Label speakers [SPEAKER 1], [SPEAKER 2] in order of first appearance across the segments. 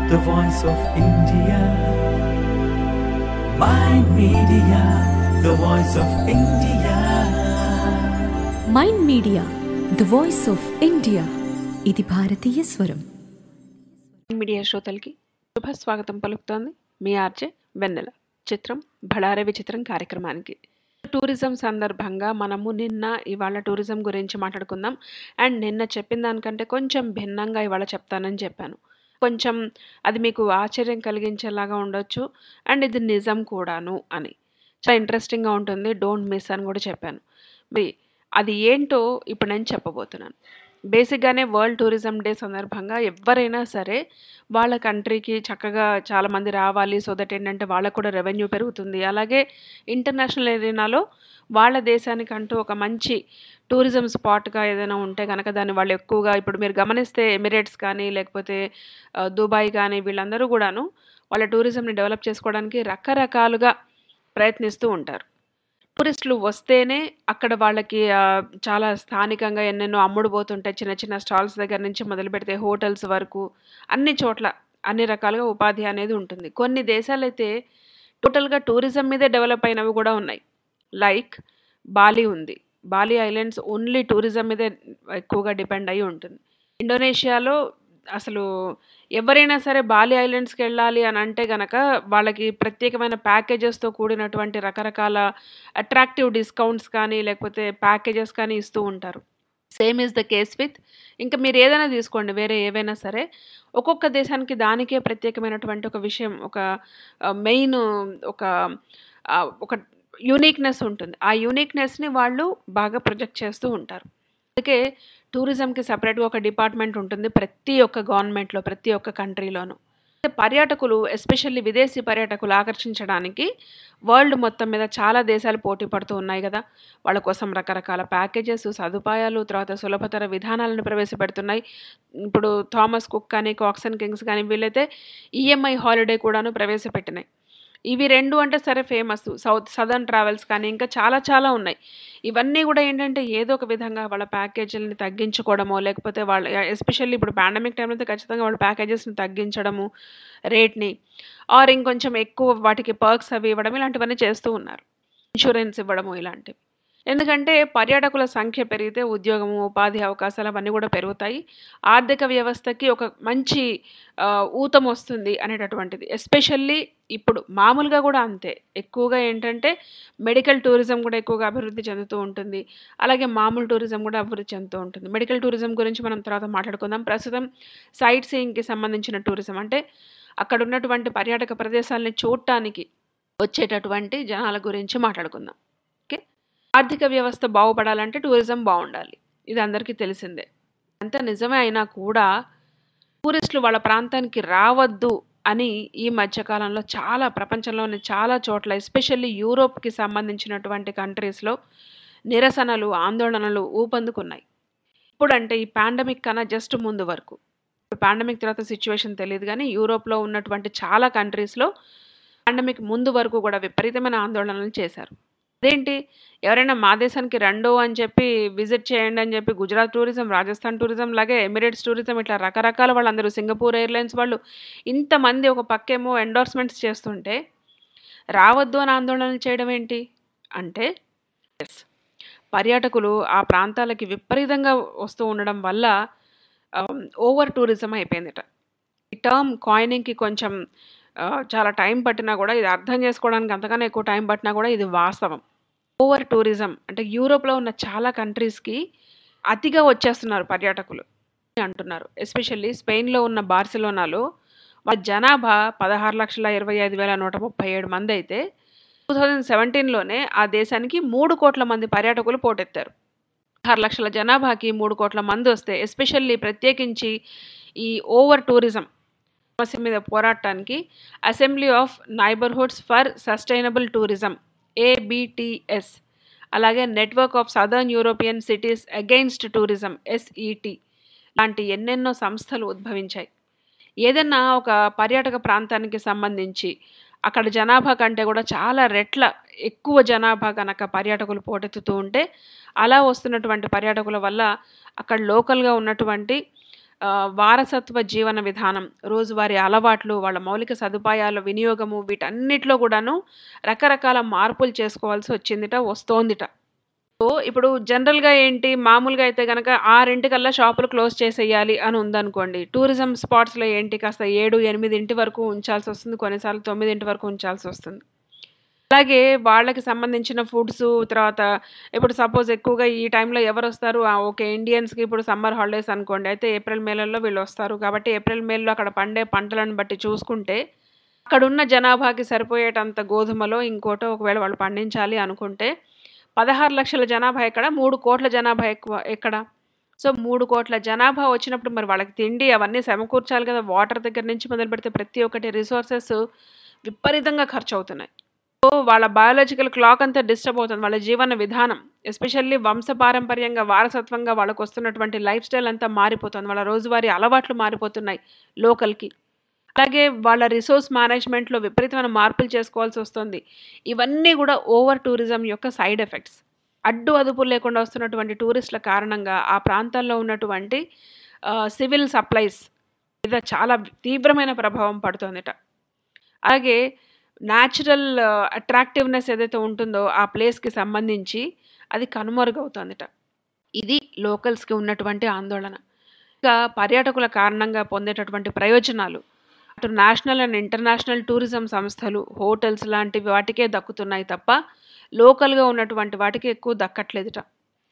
[SPEAKER 1] the voice of India. Mind Media, the voice of India.
[SPEAKER 2] Mind Media the voice of India ఇది భారతీయ స్వరం
[SPEAKER 3] media శ్రోతలకి శుభ స్వాగతం పలుకుతోంది మీ ఆర్జే వెన్నెల చిత్రం బళారే విచిత్రం కార్యక్రమానికి టూరిజం సందర్భంగా మనము నిన్న ఇవాళ టూరిజం గురించి మాట్లాడుకుందాం అండ్ నిన్న చెప్పిన దానికంటే కొంచెం భిన్నంగా ఇవాళ చెప్తానని చెప్పాను కొంచెం అది మీకు ఆశ్చర్యం కలిగించేలాగా ఉండొచ్చు అండ్ ఇది నిజం కూడాను అని చాలా ఇంట్రెస్టింగ్గా ఉంటుంది డోంట్ మిస్ అని కూడా చెప్పాను మరి అది ఏంటో ఇప్పుడు నేను చెప్పబోతున్నాను బేసిక్గానే వరల్డ్ టూరిజం డే సందర్భంగా ఎవరైనా సరే వాళ్ళ కంట్రీకి చక్కగా చాలామంది రావాలి సో దట్ ఏంటంటే వాళ్ళకు కూడా రెవెన్యూ పెరుగుతుంది అలాగే ఇంటర్నేషనల్ ఏరియాలో వాళ్ళ దేశానికంటూ ఒక మంచి టూరిజం స్పాట్గా ఏదైనా ఉంటే కనుక దాన్ని వాళ్ళు ఎక్కువగా ఇప్పుడు మీరు గమనిస్తే ఎమిరేట్స్ కానీ లేకపోతే ఆ, దుబాయ్ కానీ వీళ్ళందరూ కూడాను వాళ్ళ టూరిజంని డెవలప్ చేసుకోవడానికి రకరకాలుగా ప్రయత్నిస్తూ ఉంటారు టూరిస్టులు వస్తేనే అక్కడ వాళ్ళకి ఆ, చాలా స్థానికంగా ఎన్నెన్నో అమ్ముడు పోతుంటాయి చిన్న చిన్న స్టాల్స్ దగ్గర నుంచి మొదలు పెడితే హోటల్స్ వరకు అన్ని చోట్ల అన్ని రకాలుగా ఉపాధి అనేది ఉంటుంది కొన్ని దేశాలైతే టోటల్గా టూరిజం మీదే డెవలప్ అయినవి కూడా ఉన్నాయి లైక్ బాలి ఉంది బాలి ఐలాండ్స్ ఓన్లీ టూరిజం మీదే ఎక్కువగా డిపెండ్ అయి ఉంటుంది ఇండోనేషియాలో అసలు ఎవరైనా సరే బాలి ఐలాండ్స్కి వెళ్ళాలి అని అంటే గనక వాళ్ళకి ప్రత్యేకమైన ప్యాకేజెస్తో కూడినటువంటి రకరకాల అట్రాక్టివ్ డిస్కౌంట్స్ కానీ లేకపోతే ప్యాకేజెస్ కానీ ఇస్తూ ఉంటారు same is the case with ఇంకా మీరు ఏదైనా తీసుకోండి వేరే ఏవైనా సరే ఒక్కొక్క దేశానికి దానికే ప్రత్యేకమైనటువంటి ఒక విషయం ఒక మెయిన్ ఒక ఆ, ఒక యూనిక్నెస్ ఉంటుంది ఆ యూనిక్నెస్ని వాళ్ళు బాగా ప్రొజెక్ట్ చేస్తూ ఉంటారు అందుకే టూరిజంకి సపరేట్గా ఒక డిపార్ట్మెంట్ ఉంటుంది ప్రతి ఒక్క గవర్నమెంట్లో ప్రతి ఒక్క కంట్రీలోనూ పర్యాటకులు ఎస్పెషల్లీ విదేశీ పర్యాటకులు ఆకర్షించడానికి వరల్డ్ మొత్తం మీద చాలా దేశాలు పోటీ పడుతూ ఉన్నాయి కదా వాళ్ళ కోసం రకరకాల ప్యాకేజెస్ సదుపాయాలు తర్వాత సులభతర విధానాలను ప్రవేశపెడుతున్నాయి ఇప్పుడు థామస్ కుక్ కానీ కాక్సన్ కింగ్స్ కానీ వీళ్ళైతే ఈఎంఐ హాలిడే కూడాను ప్రవేశపెట్టినాయి ఇవి రెండు అంటే సరే ఫేమస్ సౌత్ సదర్న్ ట్రావెల్స్ కానీ ఇంకా చాలా చాలా ఉన్నాయి ఇవన్నీ కూడా ఏంటంటే ఏదో ఒక విధంగా వాళ్ళ ప్యాకేజీలని తగ్గించుకోవడమో లేకపోతే వాళ్ళ ఎస్పెషల్లీ ఇప్పుడు పాండమిక్ టైంలో అయితే ఖచ్చితంగా వాళ్ళ ప్యాకేజెస్ని తగ్గించడము రేట్ని ఆర్ ఇంకొంచెం ఎక్కువ వాటికి పర్క్స్ అవి ఇవ్వడం ఇలాంటివన్నీ చేస్తూ ఉన్నారు ఇన్సూరెన్స్ ఇవ్వడము ఇలాంటివి ఎందుకంటే పర్యాటకుల సంఖ్య పెరిగితే ఉద్యోగము ఉపాధి అవకాశాలు అవన్నీ కూడా పెరుగుతాయి ఆర్థిక వ్యవస్థకి ఒక మంచి ఆ, ఊతం వస్తుంది అనేటటువంటిది ఎస్పెషల్లీ ఇప్పుడు మామూలుగా కూడా అంతే ఎక్కువగా ఏంటంటే మెడికల్ టూరిజం కూడా ఎక్కువగా అభివృద్ధి చెందుతూ ఉంటుంది అలాగే మామూలు టూరిజం కూడా అభివృద్ధి చెందుతూ ఉంటుంది మెడికల్ టూరిజం గురించి మనం తర్వాత మాట్లాడుకుందాం ప్రస్తుతం సైట్ సీయింగ్కి సంబంధించిన టూరిజం అంటే అక్కడ ఉన్నటువంటి పర్యాటక ప్రదేశాలని చూడటానికి వచ్చేటటువంటి జనాల గురించి మాట్లాడుకుందాం ఓకే ఆర్థిక వ్యవస్థ బాగుపడాలంటే టూరిజం బాగుండాలి ఇది అందరికీ తెలిసిందే అంత నిజమే అయినా కూడా టూరిస్టులు వాళ్ళ ప్రాంతానికి రావద్దు అని ఈ మధ్యకాలంలో చాలా ప్రపంచంలోని చాలా చోట్ల ఎస్పెషల్లీ యూరోప్కి సంబంధించినటువంటి కంట్రీస్లో నిరసనలు ఆందోళనలు ఊపందుకున్నాయి ఇప్పుడంటే ఈ పాండమిక్ కన్నా జస్ట్ ముందు వరకు ఇప్పుడు పాండమిక్ తర్వాత సిచ్యువేషన్ తెలియదు కానీ యూరోప్లో ఉన్నటువంటి చాలా కంట్రీస్లో పాండమిక్ ముందు వరకు కూడా విపరీతమైన ఆందోళనలు చేశారు అదేంటి ఎవరైనా మా దేశానికి రండు అని చెప్పి విజిట్ చేయండి అని చెప్పి గుజరాత్ టూరిజం రాజస్థాన్ టూరిజం లాగే ఎమిరేట్స్ టూరిజం ఇట్లా రకరకాల వాళ్ళందరూ సింగపూర్ ఎయిర్లైన్స్ వాళ్ళు ఇంతమంది ఒక పక్కేమో ఎండోర్స్మెంట్స్ చేస్తుంటే రావద్దు అని ఆందోళనలు చేయడం ఏంటి అంటే ఎస్ పర్యాటకులు ఆ ప్రాంతాలకి విపరీతంగా వస్తూ ఉండడం వల్ల ఓవర్ టూరిజం అయిపోయిందిట ఈ టర్మ్ కాయినింగ్కి కొంచెం ఆ, చాలా టైం పట్టినా కూడా ఇది అర్థం చేసుకోవడానికి అంతకన్నా ఎక్కువ టైం పట్టినా కూడా ఇది వాస్తవం ఓవర్ టూరిజం అంటే యూరోప్లో ఉన్న చాలా కంట్రీస్కి అతిగా వచ్చేస్తున్నారు పర్యాటకులు అని అంటున్నారు ఎస్పెషల్లీ స్పెయిన్లో ఉన్న బార్సిలోనాలో వాళ్ళ జనాభా పదహారు లక్షల ఇరవై ఐదు వేల నూట ముప్పై ఏడు మంది అయితే టూ థౌజండ్ సెవెంటీన్లోనే ఆ దేశానికి మూడు కోట్ల మంది పర్యాటకులు పోటెత్తారు ఆరు లక్షల జనాభాకి మూడు కోట్ల మంది వస్తే ఎస్పెషల్లీ ప్రత్యేకించి ఈ ఓవర్ టూరిజం సమస్య మీద పోరాటానికి assembly of neighbourhoods for sustainable tourism ABTS అలాగే network of southern European cities against tourism SET లాంటి ఎన్నెన్నో సంస్థలు ఉద్భవించాయి ఏదన్నా ఒక పర్యాటక ప్రాంతానికి సంబంధించి అక్కడ జనాభా కంటే కూడా చాలా రెట్ల ఎక్కువ జనాభా కనుక పర్యాటకులు పోటెత్తుతూ ఉంటే అలా వస్తున్నటువంటి పర్యాటకుల వల్ల అక్కడ లోకల్గా ఉన్నటువంటి ఆహ్, వారసత్వ జీవన విధానం, రోజువారీ అలవాట్లు, వాళ్ళ మౌలిక సదుపాయాల వినియోగము వీటన్నిటిలో గూడాను రకరకాల మార్పులు చేసుకోవాల్సి వచ్చిందిట, వస్తోందిట. సో, ఇప్పుడు జనరల్‌గా ఏంటి మామూలుగా అయితే గనక 6:00కల్లా షాపులు క్లోజ్ చేసేయాలి అని ఉందనుకోండి. టూరిజం స్పాట్స్‌లో ఏంటి కాస్త 7, 8 వరకు ఉంచాల్సొస్తుంది. కొన్నిసార్లు 9 వరకు ఉంచాల్సొస్తుంది. అలాగే వాళ్ళకి సంబంధించిన ఫుడ్సు తర్వాత ఇప్పుడు సపోజ్ ఎక్కువగా ఈ టైంలో ఎవరొస్తారు? ఆ! ఓకే. ఇండియన్స్‌కి ఇప్పుడు సమ్మర్ హాలిడేస్ అనుకోండి. అయితే ఏప్రిల్, మేలలో వీళ్ళొస్తారు. కాబట్టి ఏప్రిల్, మేలో అక్కడ పండే పంటలను బట్టి చూసుకుంటే, అక్కడున్న జనాభాకి సరిపోయేటంత గోధుమలో, ఇంకోటో ఒకవేళ వాళ్ళు పండించాలి అనుకుంటే 16,00,000 జనాభా ఎక్కడ? 3,00,00,000 జనాభా ఎక్కువ ఎక్కడ? సో, 3,00,00,000 జనాభా వచ్చినప్పుడు మరి వాళ్ళకి తిండి అవన్నీ సమకూర్చాలి కదా! వాటర్ దగ్గర నుంచి మొదలుపెడితే ప్రతి ఒక్కటి రిసోర్సెస్ విపరీతంగా ఖర్చవుతున్నాయి. సో, వాళ్ళ బయోలాజికల్ క్లాక్ అంతా డిస్టర్బ్ అవుతుంది. వాళ్ళ జీవన విధానం ఎస్పెషల్లీ వంశపారంపర్యంగా, వారసత్వంగా వాళ్ళకొస్తున్నటువంటి లైఫ్ స్టైల్ అంతా మారిపోతుంది. వాళ్ళ రోజువారీ అలవాట్లు మారిపోతున్నాయి లోకల్‌కి. అలాగే వాళ్ళ రిసోర్స్ మేనేజ్‌మెంట్‌లో విపరీతమైన మార్పులు చేసుకోవాల్సొస్తుంది. ఇవన్నీ గూడా ఓవర్ టూరిజం యొక్క సైడ్ ఎఫెక్ట్స్. అడ్డు అదుపులు లేకుండా వస్తున్నటువంటి టూరిస్ట్‌ల కారణంగా ఆ ప్రాంతాల్లో ఉన్నటువంటి ఆహ్, సివిల్ సప్లైస్ మీద చాలా తీవ్రమైన ప్రభావం పడుతోందిట. అలాగే న్యాచురల్ అట్రాక్టివ్‌నెస్ ఏదైతే ఉంటుందో ఆ ప్లేస్‌కి సంబంధించి అది కనుమరుగవుతోందిట. ఇది లోకల్స్‌కి ఉన్నటువంటి ఆందోళన. ఇంకా పర్యాటకుల కారణంగా పొందేటటువంటి ప్రయోజనాలు అటు నేషనల్ అండ్ ఇంటర్నేషనల్ టూరిజం సంస్థలు, హోటల్స్ లాంటి వాటికే దక్కుతున్నాయి తప్ప, లోకల్‌గా ఉన్నటువంటి వాటికి ఎక్కువ దక్కట్లేదుట.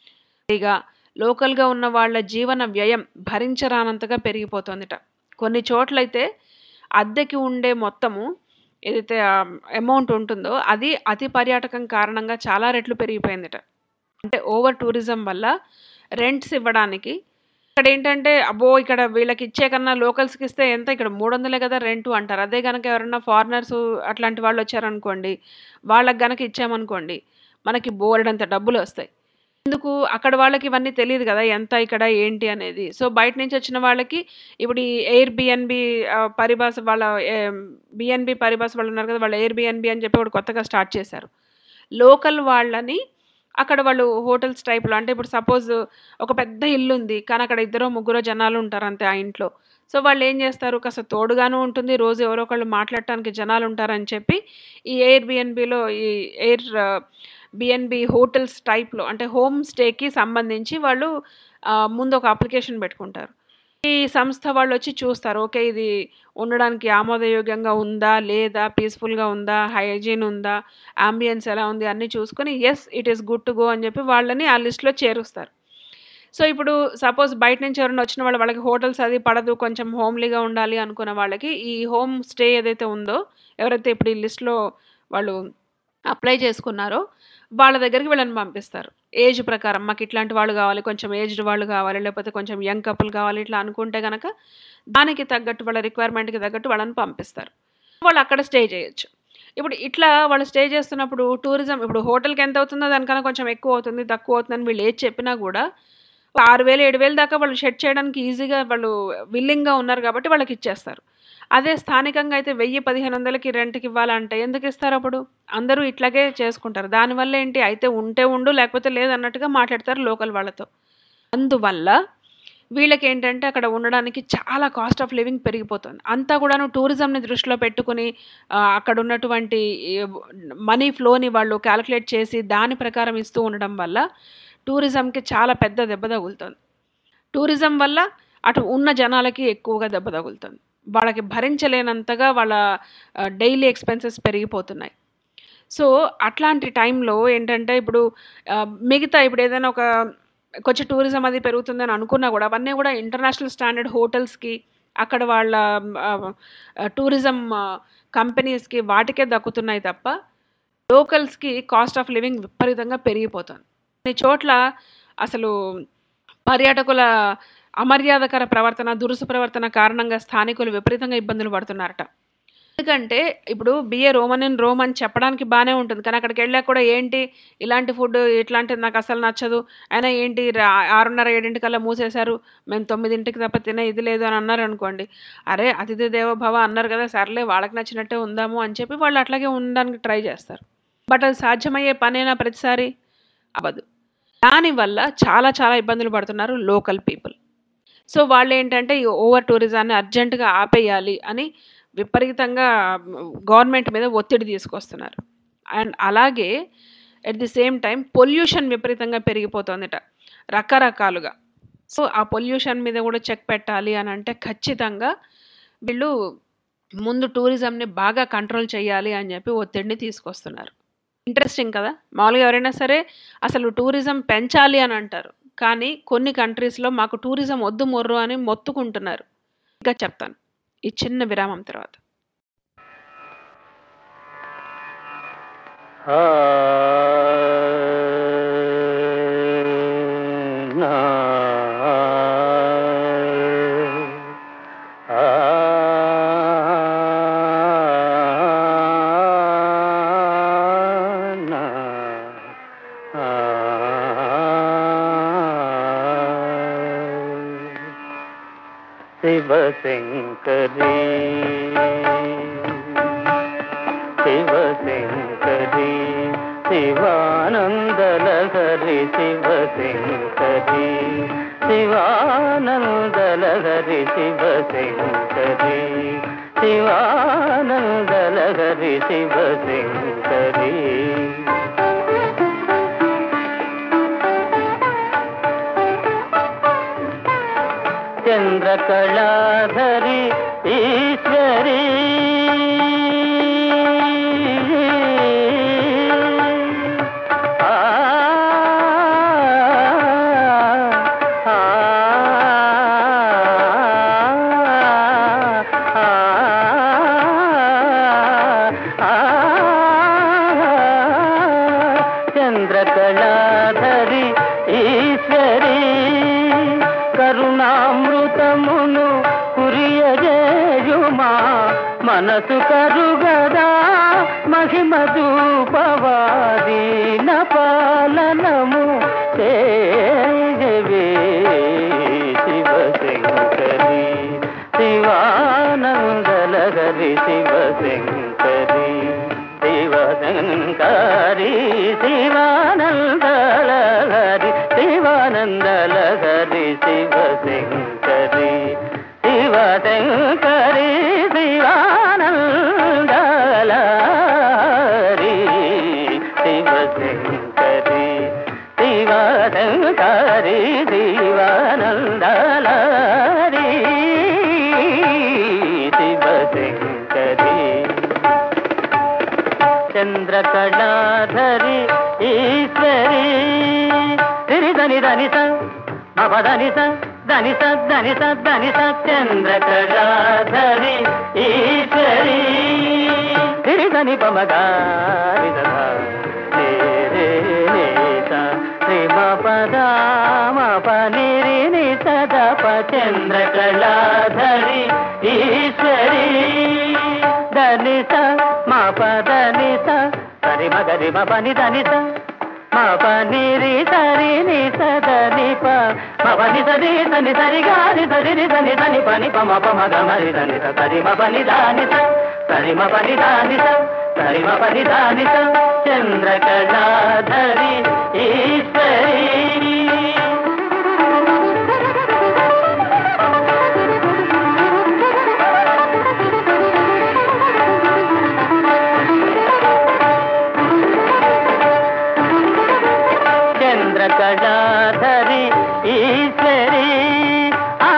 [SPEAKER 3] పైగా లోకల్‌గా ఉన్న వాళ్ళ జీవన వ్యయం భరించరానంతగా పెరిగిపోతోందిట. కొన్ని చోట్లయితే అద్దెకి ఉండే మొత్తము ఏదైతే ఆహ్, అమౌంట్ ఉంటుందో అది అతి పర్యాటకం కారణంగా చాలా రెట్లు పెరిగిపోయిందిట. అంటే ఓవర్ టూరిజం వల్ల రెంట్స్ ఇవ్వడానికి ఇక్కడేంటంటే అబ్బో! ఇక్కడ వీళ్ళకిచ్చే కన్నా లోకల్స్‌కిస్తే ఎంత ఇక్కడ 300 కదా రెంటు అంటారు. అదే గనక ఎవరన్నా ఫారినర్సు అట్లాంటి వాళ్ళొచ్చారనుకోండి, వాళ్ళకి గనక ఇచ్చామనుకోండి, మనకి బోలెడంత డబ్బులొస్తాయి. ఎందుకు అక్కడ వాళ్ళకి ఇవన్నీ తెలీదు గదా! ఎంత ఇక్కడ ఏంటి అనేది. సో, బయట నుంచి వచ్చిన వాళ్ళకి ఇప్పుడు ఈ ఎయిర్ బిఎన్‌బి ఆహ్, పరిభాష వాళ్ళ ఏం బిఎన్‌బి పరిభాష వాళ్ళున్నారు కదా! వాళ్ళు ఎయిర్ బిఎన్‌బి అని చెప్పి ఒకటి కొత్తగా స్టార్ట్ చేశారు. లోకల్ వాళ్ళని అక్కడ వాళ్ళు హోటల్స్ టైప్‌లో అంటే ఇప్పుడు సపోజ్ ఒక పెద్ద ఇల్లుంది. కానీ అక్కడ ఇద్దరో, ముగ్గురో జనాలుంటారు అంతే ఆ ఇంట్లో. సో, వాళ్ళేం జేస్తారు కాస్త తోడుగాను ఉంటుంది. రోజు ఎవరో ఒకళ్ళు మాట్లాడటానికి జనాలుంటారని చెప్పి ఈ ఎయిర్ బిఎన్‌బిలో ఈ ఎయిర్ బిఎన్‌బి హోటల్స్ టైప్‌లో అంటే హోమ్ స్టేకి సంబంధించి వాళ్ళు ఆహ్, ముందు ఒక అప్లికేషన్ పెట్టుకుంటారు. ఈ సంస్థ వాళ్ళొచ్చి చూస్తారు. ఓకే. ఇది ఉండడానికి ఆమోదయోగ్యంగా ఉందా? లేదా? పీస్‌ఫుల్‌గా ఉందా? హైజీన్ ఉందా? యాంబియన్స్ ఎలా ఉంది? అన్నీ చూసుకొని yes it is good to go అని చెప్పి వాళ్ళని ఆ లిస్ట్‌లో చేరుస్తారు. సో, ఇప్పుడు సపోజ్ బయట నుంచి ఎవరైనా వచ్చిన వాళ్ళు వాళ్ళకి హోటల్స్ అది పడదు. కొంచెం హోమ్లీగా ఉండాలి అనుకున్న వాళ్ళకి ఈ హోమ్ స్టే ఏదైతే ఉందో ఎవరైతే ఇప్పుడు ఈ లిస్ట్‌లో వాళ్ళు అప్లై చేసుకున్నారో వాళ్ళ దగ్గరికి వీళ్ళని పంపిస్తారు. ఏజ్ ప్రకారం మాకిట్లాంటి వాళ్ళు గావాలి. కొంచెం ఏజ్డ్ వాళ్ళు గావాలి. లేకపోతే కొంచెం యంగ్ కపుల్ గావాలి. ఇట్లా అనుకుంటే గనక దానికి తగ్గట్టు వాళ్ళ రిక్వైర్మెంట్‌కి తగ్గట్టు వాళ్ళని పంపిస్తారు. వాళ్ళు అక్కడ స్టే చేయొచ్చు. ఇప్పుడు ఇట్లా వాళ్ళు స్టే చేస్తున్నప్పుడు టూరిజం ఇప్పుడు హోటల్‌కి ఎంత అవుతుందో దానికన్నా కొంచెం ఎక్కువ అవుతుంది, తక్కువ అవుతుందని వీళ్ళు ఏది చెప్పినా గూడా 6,000, 7,000 దాకా వాళ్ళు షెడ్ చేయడానికి ఈజీగా వాళ్ళు విల్లింగ్‌గా ఉన్నారు కాబట్టి వాళ్ళకిచ్చేస్తారు. అదే స్థానికంగా అయితే 1000, 1500కి రెంట్‌కి ఇవ్వాలంటే ఎందుకిస్తారప్పుడు? అందరూ ఇట్లాగే చేసుకుంటారు. దానివల్ల ఏంటి అయితే ఉంటే ఉండు లేకపోతే లేదన్నట్టుగా మాట్లాడతారు లోకల్ వాళ్ళతో. అందువల్ల వీళ్ళకేంటంటే అక్కడ ఉండడానికి చాలా కాస్ట్ ఆఫ్ లివింగ్ పెరిగిపోతుంది. అంతా కూడాను టూరిజంని దృష్టిలో పెట్టుకొని ఆహ్, అక్కడున్నటువంటి ఈ మనీ ఫ్లోని వాళ్ళు కాలిక్యులేట్ చేసి దాని ప్రకారం ఇస్తూ ఉండడం వల్ల టూరిజంకి చాలా పెద్ద దెబ్బ తగులుతుంది. టూరిజం వల్ల అటు ఉన్న జనాలకి ఎక్కువగా దెబ్బ తగులుతుంది. వాళ్ళకి భరించలేనంతగా వాళ్ళ ఆహ్, డైలీ ఎక్స్‌పెన్సెస్ పెరిగిపోతున్నాయి. సో, అట్లాంటి టైంలో ఏంటంటే ఇప్పుడు ఆహ్, మిగతా ఇప్పుడు ఏదైనా ఒక కొంచెం టూరిజం అది పెరుగుతుందని అనుకున్నా గూడా అవన్నీ గూడా ఇంటర్నేషనల్ స్టాండర్డ్ హోటల్స్‌కి అక్కడ వాళ్ళ ఆహ్, టూరిజం కంపెనీస్‌కి వాటికే దక్కుతున్నాయి తప్ప లోకల్స్‌కి కాస్ట్ ఆఫ్ లివింగ్ విపరీతంగా పెరిగిపోతుంది. కొన్ని చోట్ల అసలు పర్యాటకుల అమర్యాదకర ప్రవర్తన, దురుసు ప్రవర్తన కారణంగా స్థానికులు విపరీతంగా ఇబ్బందులు పడుతున్నారట. ఎందుకంటే ఇప్పుడు be a Roman in Rome అని చెప్పడానికి బానే ఉంటుంది. కానీ అక్కడికెళ్ళాక కూడా ఏంటి ఇలాంటి ఫుడ్ ఇట్లాంటిది నాకసలు నచ్చదు. అయినా ఏంటి రా 6:30, 7 మూసేశారు. మేము 9కి తప్ప తినే ఇది లేదు అని అన్నారనుకోండి. అరే! అతిథి దేవో భవ అన్నారు గదా! సర్లే వాళ్ళకి నచ్చినట్టే ఉందాము అని చెప్పి వాళ్ళు అట్లాగే ఉండడానికి ట్రై చేస్తారు. బట్ అది సాధ్యమయ్యే పనేనా ప్రతిసారి? అవ్వదు. దానివల్ల చాలా చాలా ఇబ్బందులు పడుతున్నారు లోకల్ పీపుల్. సో వాళ్ళేంటంటే ఈ ఓవర్ టూరిజాన్ని అర్జెంట్‌గా ఆపేయాలి అని విపరీతంగా గవర్నమెంట్ మీద ఒత్తిడి తీసుకొస్తున్నారు. అండ్ అలాగే at the same time pollution విపరీతంగా పెరిగిపోతోందట. రకరకాలుగా. సో, ఆ పొల్యూషన్ మీద గూడా చెక్ పెట్టాలి అనంటే ఖచ్చితంగా వీళ్ళు ముందు టూరిజంని బాగా కంట్రోల్ చేయాలి అని జెప్పి ఒత్తిడిని తీసుకొస్తున్నారు. ఇంట్రెస్టింగ్ కదా! మామూలుగా ఎవరైనా సరే అసలు టూరిజం పెంచాలి అని అంటారు. కానీ కొన్ని కంట్రీస్‌లో మాకు టూరిజం ఒద్దు మొర్రో అని మొత్తుకుంటున్నారు. ఇంకా చెప్తాను. ఈ చిన్న విరామం తర్వాత.
[SPEAKER 4] ఆ నా ఆ నా ఆ శివశంకరీ శివశంకరీ శివానందలహరి శివశంకరీ శివానందలహరి శివశంకరీ శివానందలహరి శివశంకరీ చంద్రకళాధరి ఈశ్వరీ ఆ ఆ చంద్రకళాధరి ఈశ్వరీ కరుణామృతమును కురియజేయుమా మనసు కరుగదా మహిమ దూపవాదీన పాలనము చేయవే శివశంకరి శివానందలహరి శివశంకరి శివశంకరి శివానందలహరి శివానందలహరి శివశంకరి శివశంకరి శివానందలహరి శివశంకరి శివశంకరి శివానందలహరి శివశంకరి చంద్రకళాధరి ఈశ్వరి సిరిధని ధనిస మపధనిస ధనిస ధనిస ధనిస చంద్రకళాధరి ఈశ్వరి సిరిధని పమగారి శ్రీమ పద మపనిరి నిసదప చంద్రకళాధరి ఈశ్వరి ధనిస మా పదనిస సరి మగరి మ పని ధనిస మా పనిరి సరి ని సదని ప మ పని సరి సని సరి గారి సరి ని సని సని పని ప మ ప మ గ మరి ధని స సరి మ పని దాని స సరి మ పని దాని స సరి మ పని దాని స చంద్రకళాధరి ఈశ్వరి చంద్రకళాధరి ఈశ్వరి ఆ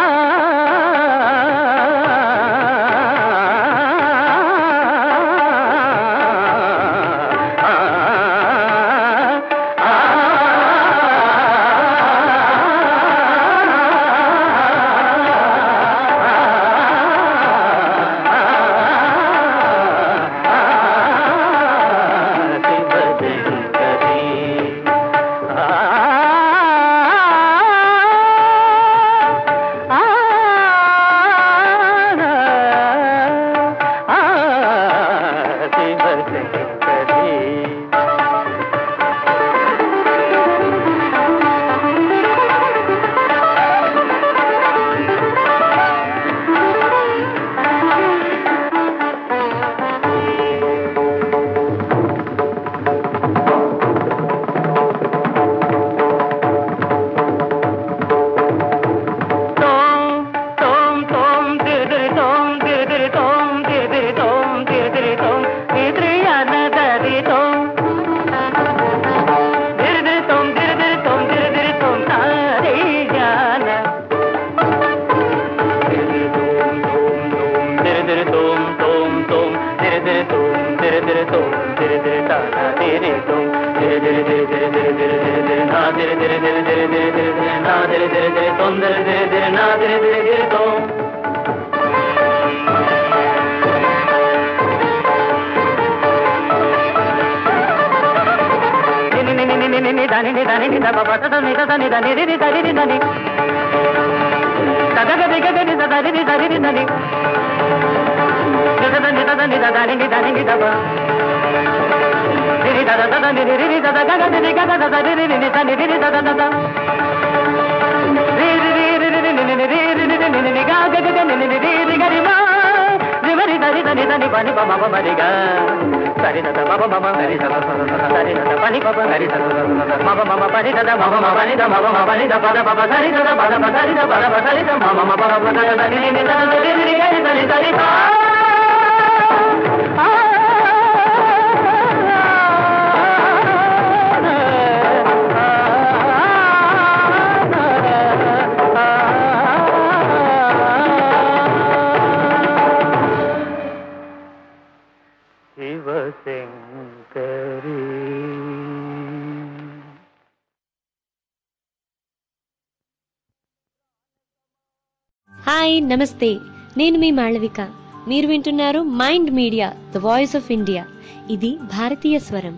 [SPEAKER 4] దిరి దిరి తో దిరి దిరి తా నా దిరి తో దిరి దిరి దిరి దిరి దిరి దిరి దిరి దిరి నా దిరి దిరి దిరి దిరి దిరి దిరి దిరి నా దిరి దిరి దిరి తొం దిరి దిరి దిరి నా దిరి దిరి దిరి తో ని ని ని ని ని ని ని దని ని దని ని ద బ బ ద ద ని ద ద ని ద ని రి రి ద రి రి ద ని ద గ గ ది గ గ ని ద ద రి రి ద రి రి ద ని ని ద ద ని ద ద ని ద ద ని ని ద ని ని ద బ రి రి ద ద ద ద ని రి రి రి ద ద గ గ ది ని గ గ ద ద రి రి ని ని ద ని రి రి ద ద ద ద రి రి రి రి రి రి ని ని ని రి రి రి రి ని ని ని గ గ గ గ ని ని ని రి రి గ రి మా రి మ రి ద రి ద ని ద ని ప ని ప మ ప మ రి గ సరి ద ద మ ప మ మ సరి ద ద ద ద ద సరి ద ద ప ని ప ప సరి ద ద ద ద ద మ ప మ మ ప ని ద ద మ ప మ ప ని ద మ ప మ ప ని ద ప ద ప ప సరి ద ద ప ద ప సరి ద ప ద ప సరి ద మ మ మ ప ర ప ద ద ని ని ని ద ద రి రి రి గ రి ద ని ద ని ప శివశంకరీ
[SPEAKER 5] హాయ్ నమస్తే నేను మీ మాళవిక మీరు వింటున్నారు Mind Media the voice of India ఇది భారతీయ స్వరం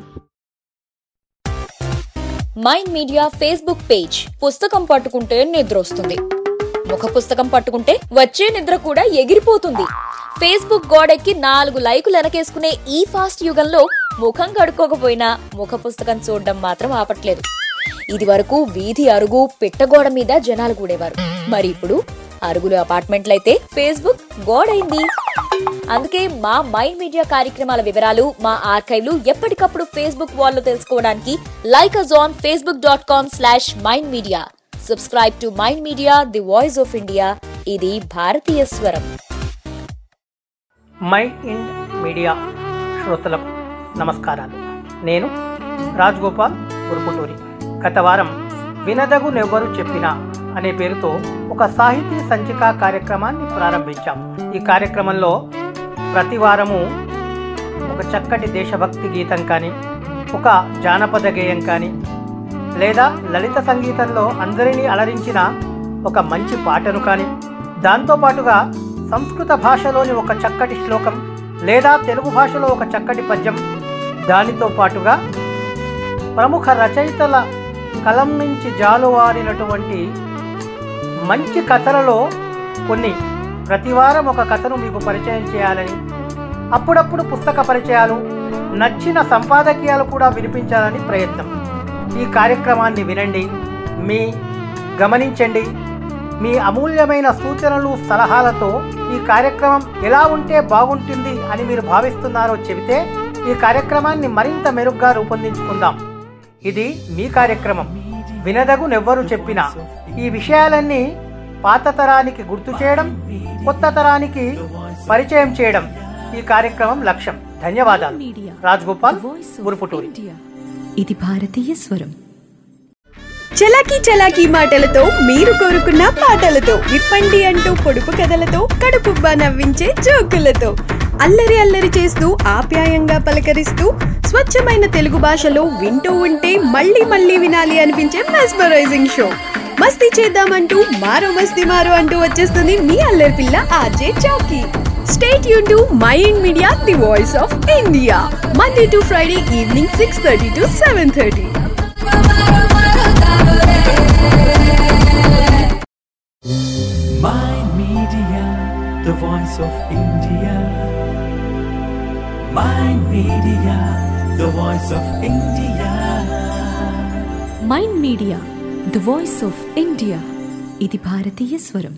[SPEAKER 6] మైండ్ మీడియా ఫేస్బుక్ పేజ్ పుస్తకం పట్టుకుంటే నిద్ర వస్తుంది ముఖ పుస్తకం పట్టుకుంటే వచ్చే నిద్ర కూడా ఎగిరిపోతుంది ఫేస్బుక్ గోడెక్కి నాలుగు లైకులు వెనకేసుకునే ఈ ఫాస్ట్ యుగంలో ముఖం కడుక్కోకపోయినా ముఖ పుస్తకం చూడడం మాత్రం ఆపట్లేదు ఇది వరకు వీధి అరుగు పిట్టగోడ మీద జనాలు కూడేవారు మరి ఇప్పుడు అరుగులు అపార్ట్మెంట్లయితే ఫేస్బుక్ గోడైంది అందుకే మా మైండ్ మీడియా కార్యక్రమాల వివరాలు మా ఆర్కైవ్లు ఎప్పటికప్పుడు ఫేస్బుక్ వాల్లో తెలుసుకోవడానికి like us on Facebook dot com slash Mind Media subscribe to Mind Media the voice of India ఇది భారతీయ స్వరం
[SPEAKER 7] మై ఇండ్ మీడియా శ్రోతలకు నమస్కారాలు నేను రాజ్గోపాల్ ఉరుపుటూరి గత వారం వినదగు నెవ్వరు చెప్పిన అనే పేరుతో ఒక సాహితీ సంచిక కార్యక్రమాన్ని ప్రారంభించాం ఈ కార్యక్రమంలో ప్రతి వారము ఒక చక్కటి దేశభక్తి గీతం కానీ ఒక జానపద గేయం కానీ లేదా లలిత సంగీతంలో అందరినీ అలరించిన ఒక మంచి పాటను కానీ దాంతోపాటుగా సంస్కృత భాషలోని ఒక చక్కటి శ్లోకం లేదా తెలుగు భాషలో ఒక చక్కటి పద్యం దానితో పాటుగా ప్రముఖ రచయితల కలం నుంచి జాలువారినటువంటి మంచి కథలలో కొన్ని ప్రతివారం ఒక కథను మీకు పరిచయం చేయాలని అప్పుడప్పుడు పుస్తక పరిచయాలు నచ్చిన సంపాదకీయాలు కూడా వినిపించాలని ప్రయత్నం ఈ కార్యక్రమాన్ని వినండి మీ గమనించండి మీ అమూల్యమైన సూచనలు సలహాలతో ఈ కార్యక్రమం ఎలా ఉంటే బాగుంటుంది అని మీరు భావిస్తున్నారో చెబితే ఈ కార్యక్రమాన్ని మరింత మెరుగ్గా రూపొందించుకుందాం ఇది మీ కార్యక్రమం వినదగు నెవ్వరు చెప్పినా ఈ విషయాలన్నీ పాత తరానికి గుర్తు చేయడం కొత్త తరానికి పరిచయం చేయడం ఈ కార్యక్రమం లక్ష్యం ధన్యవాదాలు
[SPEAKER 2] media
[SPEAKER 7] Rajgopal
[SPEAKER 2] voice of
[SPEAKER 7] Uruputuri
[SPEAKER 2] India ఇది భారతీయ స్వరం
[SPEAKER 8] చలాకీ చలాకీ మాటలతో మీరు కోరుకున్న పాటలతో విప్పండి అంటూ పొడుపు కథలతో కడుపుబ్బా నవ్వించే జోకులతో అల్లరి అల్లరి చేస్తూ ఆప్యాయంగా పలకరిస్తూ స్వచ్ఛమైన తెలుగు భాషలో వింటూ ఉంటే మళ్ళీ మళ్ళీ వినాలి అనిపించే మెస్మరైజింగ్ షో మస్తీ చేద్దామంటూ మారో మస్తీ మారో అంటూ వచ్చేస్తుంది మీ అల్లరి పిల్ల ఆర్జే చౌకీ స్టేట్ యూ to my ఇండ్ media the voice of India Monday to Friday evening six thirty to seven thirty
[SPEAKER 1] Mind Media, the voice of India. Mind Media, the voice of India.
[SPEAKER 2] Mind Media the voice of India ఇది భారతీయ స్వరం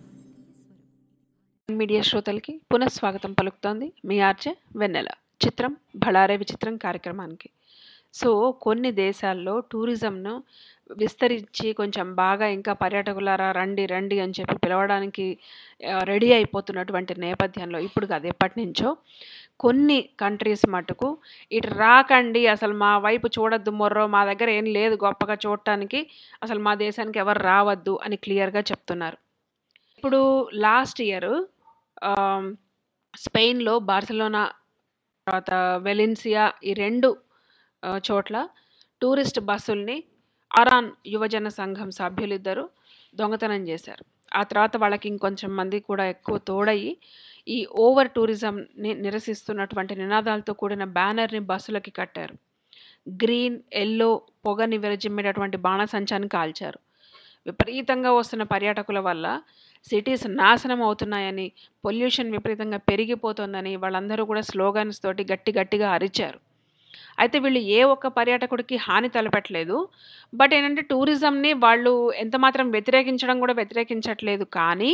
[SPEAKER 3] media శ్రోతలకి పునఃస్వాగతం పలుకుతోంది మీ RJ వెన్నెల చిత్రం బళారే విచిత్రం కార్యక్రమానికి so కొన్ని దేశాల్లో టూరిజంను విస్తరించి కొంచెం బాగా ఇంకా పర్యాటకులారా రండి రండి అని చెప్పి పిలవడానికి ఆ, రెడీ అయిపోతున్నటువంటి నేపథ్యంలో ఇప్పుడు కాదు ఎప్పటి నుంచో కొన్ని కంట్రీస్ మటుకు ఇటు రాకండి అసలు మా వైపు చూడొద్దు మొర్రో మా దగ్గర ఏం లేదు గొప్పగా చూడటానికి అసలు మా దేశానికి ఎవరు రావద్దు అని క్లియర్గా చెప్తున్నారు ఇప్పుడు లాస్ట్ ఇయర్ స్పెయిన్లో బార్సిలోనా తర్వాత వెలిన్సియా ఈ రెండు ఆ, చోట్ల టూరిస్ట్ బస్సుల్ని అరాన్ యువజన సంఘం సభ్యులిద్దరూ దొంగతనం చేశారు ఆ తర్వాత వాళ్ళకి ఇంకొంచెం మంది కూడా ఎక్కువ తోడయి ఈ ఓవర్ టూరిజంని నిరసిస్తున్నటువంటి నినాదాలతో కూడిన బ్యానర్ని బస్సులకి కట్టారు గ్రీన్ ఎల్లో పొగని విరజిమ్మేటటువంటి బాణసంచాన్ని కాల్చారు విపరీతంగా వస్తున్న పర్యాటకుల వల్ల సిటీస్ నాశనం అవుతున్నాయని పొల్యూషన్ విపరీతంగా పెరిగిపోతుందని వాళ్ళందరూ కూడా స్లోగన్స్ తోటి గట్టి గట్టిగా అరిచారు అయితే వీళ్ళు ఏ ఒక్క పర్యాటకుడికి హాని తలపెట్టలేదు బట్ ఏంటంటే టూరిజంని వాళ్ళు ఎంత మాత్రం వ్యతిరేకించడం కూడా వ్యతిరేకించట్లేదు కానీ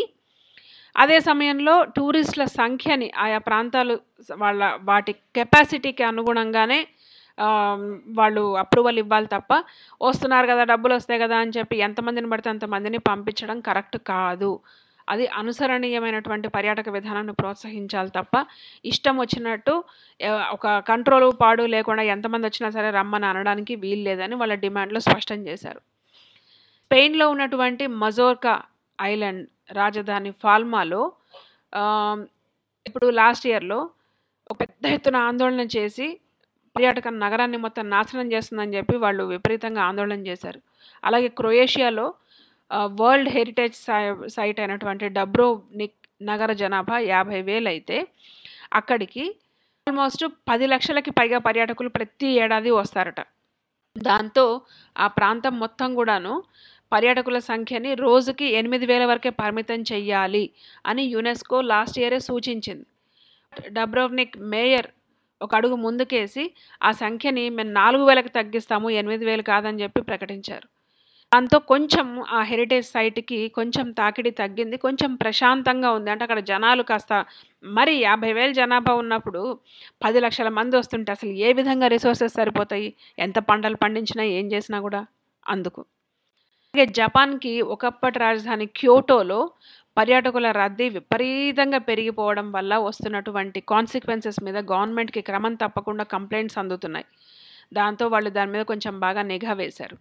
[SPEAKER 3] అదే సమయంలో టూరిస్టుల సంఖ్యని ఆయా ప్రాంతాలు స- వాళ్ళ వాటి కెపాసిటీకి అనుగుణంగానే ఆ, వాళ్ళు అప్రూవల్ ఇవ్వాలి తప్ప వస్తున్నారు కదా డబ్బులు వస్తాయి కదా అని చెప్పి ఎంతమందిని పడితే అంతమందిని పంపించడం కరెక్ట్ కాదు అది అనుసరణీయమైనటువంటి పర్యాటక విధానాన్ని ప్రోత్సహించాలి తప్ప ఇష్టం వచ్చినట్టు ఎ- ఒక కంట్రోల్ పాడు లేకుండా ఎంతమంది వచ్చినా సరే రమ్మని అనడానికి వీలు లేదని వాళ్ళ డిమాండ్లో స్పష్టం చేశారు స్పెయిన్లో ఉన్నటువంటి మజోర్కా ఐలాండ్ రాజధాని ఫాల్మాలో ఆ, ఇప్పుడు లాస్ట్ ఇయర్లో ఒక పెద్ద ఎత్తున ఆందోళన చేసి పర్యాటక నగరాన్ని మొత్తం నాశనం చేస్తుందని చెప్పి వాళ్ళు విపరీతంగా ఆందోళన చేశారు అలాగే క్రొయేషియాలో ఆ, వరల్డ్ హెరిటేజ్ సై- సైట్ అయినటువంటి డబ్రోనిక్ నగర జనాభా యాభై వేలు అయితే అక్కడికి ఆల్మోస్ట్ పది లక్షలకి పైగా పర్యాటకులు ప్రతి ఏడాది వస్తారట దాంతో ఆ ప్రాంతం మొత్తం కూడాను పర్యాటకుల సంఖ్యని రోజుకి ఎనిమిది వేల వరకే పరిమితం చెయ్యాలి అని యునెస్కో లాస్ట్ ఇయరే సూచించింది డబ్రోవ్నిక్ మేయర్ ఒక అడుగు ముందుకేసి ఆ సంఖ్యని మేము నాలుగు వేలకు తగ్గిస్తాము ఎనిమిది వేలు కాదని చెప్పి ప్రకటించారు దాంతో కొంచెం ఆ హెరిటేజ్ సైట్కి కొంచెం తాకిడి తగ్గింది కొంచెం ప్రశాంతంగా ఉంది అంటే అక్కడ జనాలు కాస్త మరి యాభై వేల జనాభా ఉన్నప్పుడు పది లక్షల మంది వస్తుంటే అసలు ఏ విధంగా రిసోర్సెస్ సరిపోతాయి ఎంత పంటలు పండించినా ఏం చేసినా కూడా అందుకు అలాగే జపాన్కి ఒకప్పటి రాజధాని క్యోటోలో పర్యాటకుల రద్దీ విపరీతంగా పెరిగిపోవడం వల్ల వస్తున్నటువంటి కాన్సిక్వెన్సెస్ మీద గవర్నమెంట్కి క్రమం తప్పకుండా కంప్లైంట్స్ అందుతున్నాయి దాంతో వాళ్ళు దాని మీద కొంచెం బాగా నిఘా వేశారు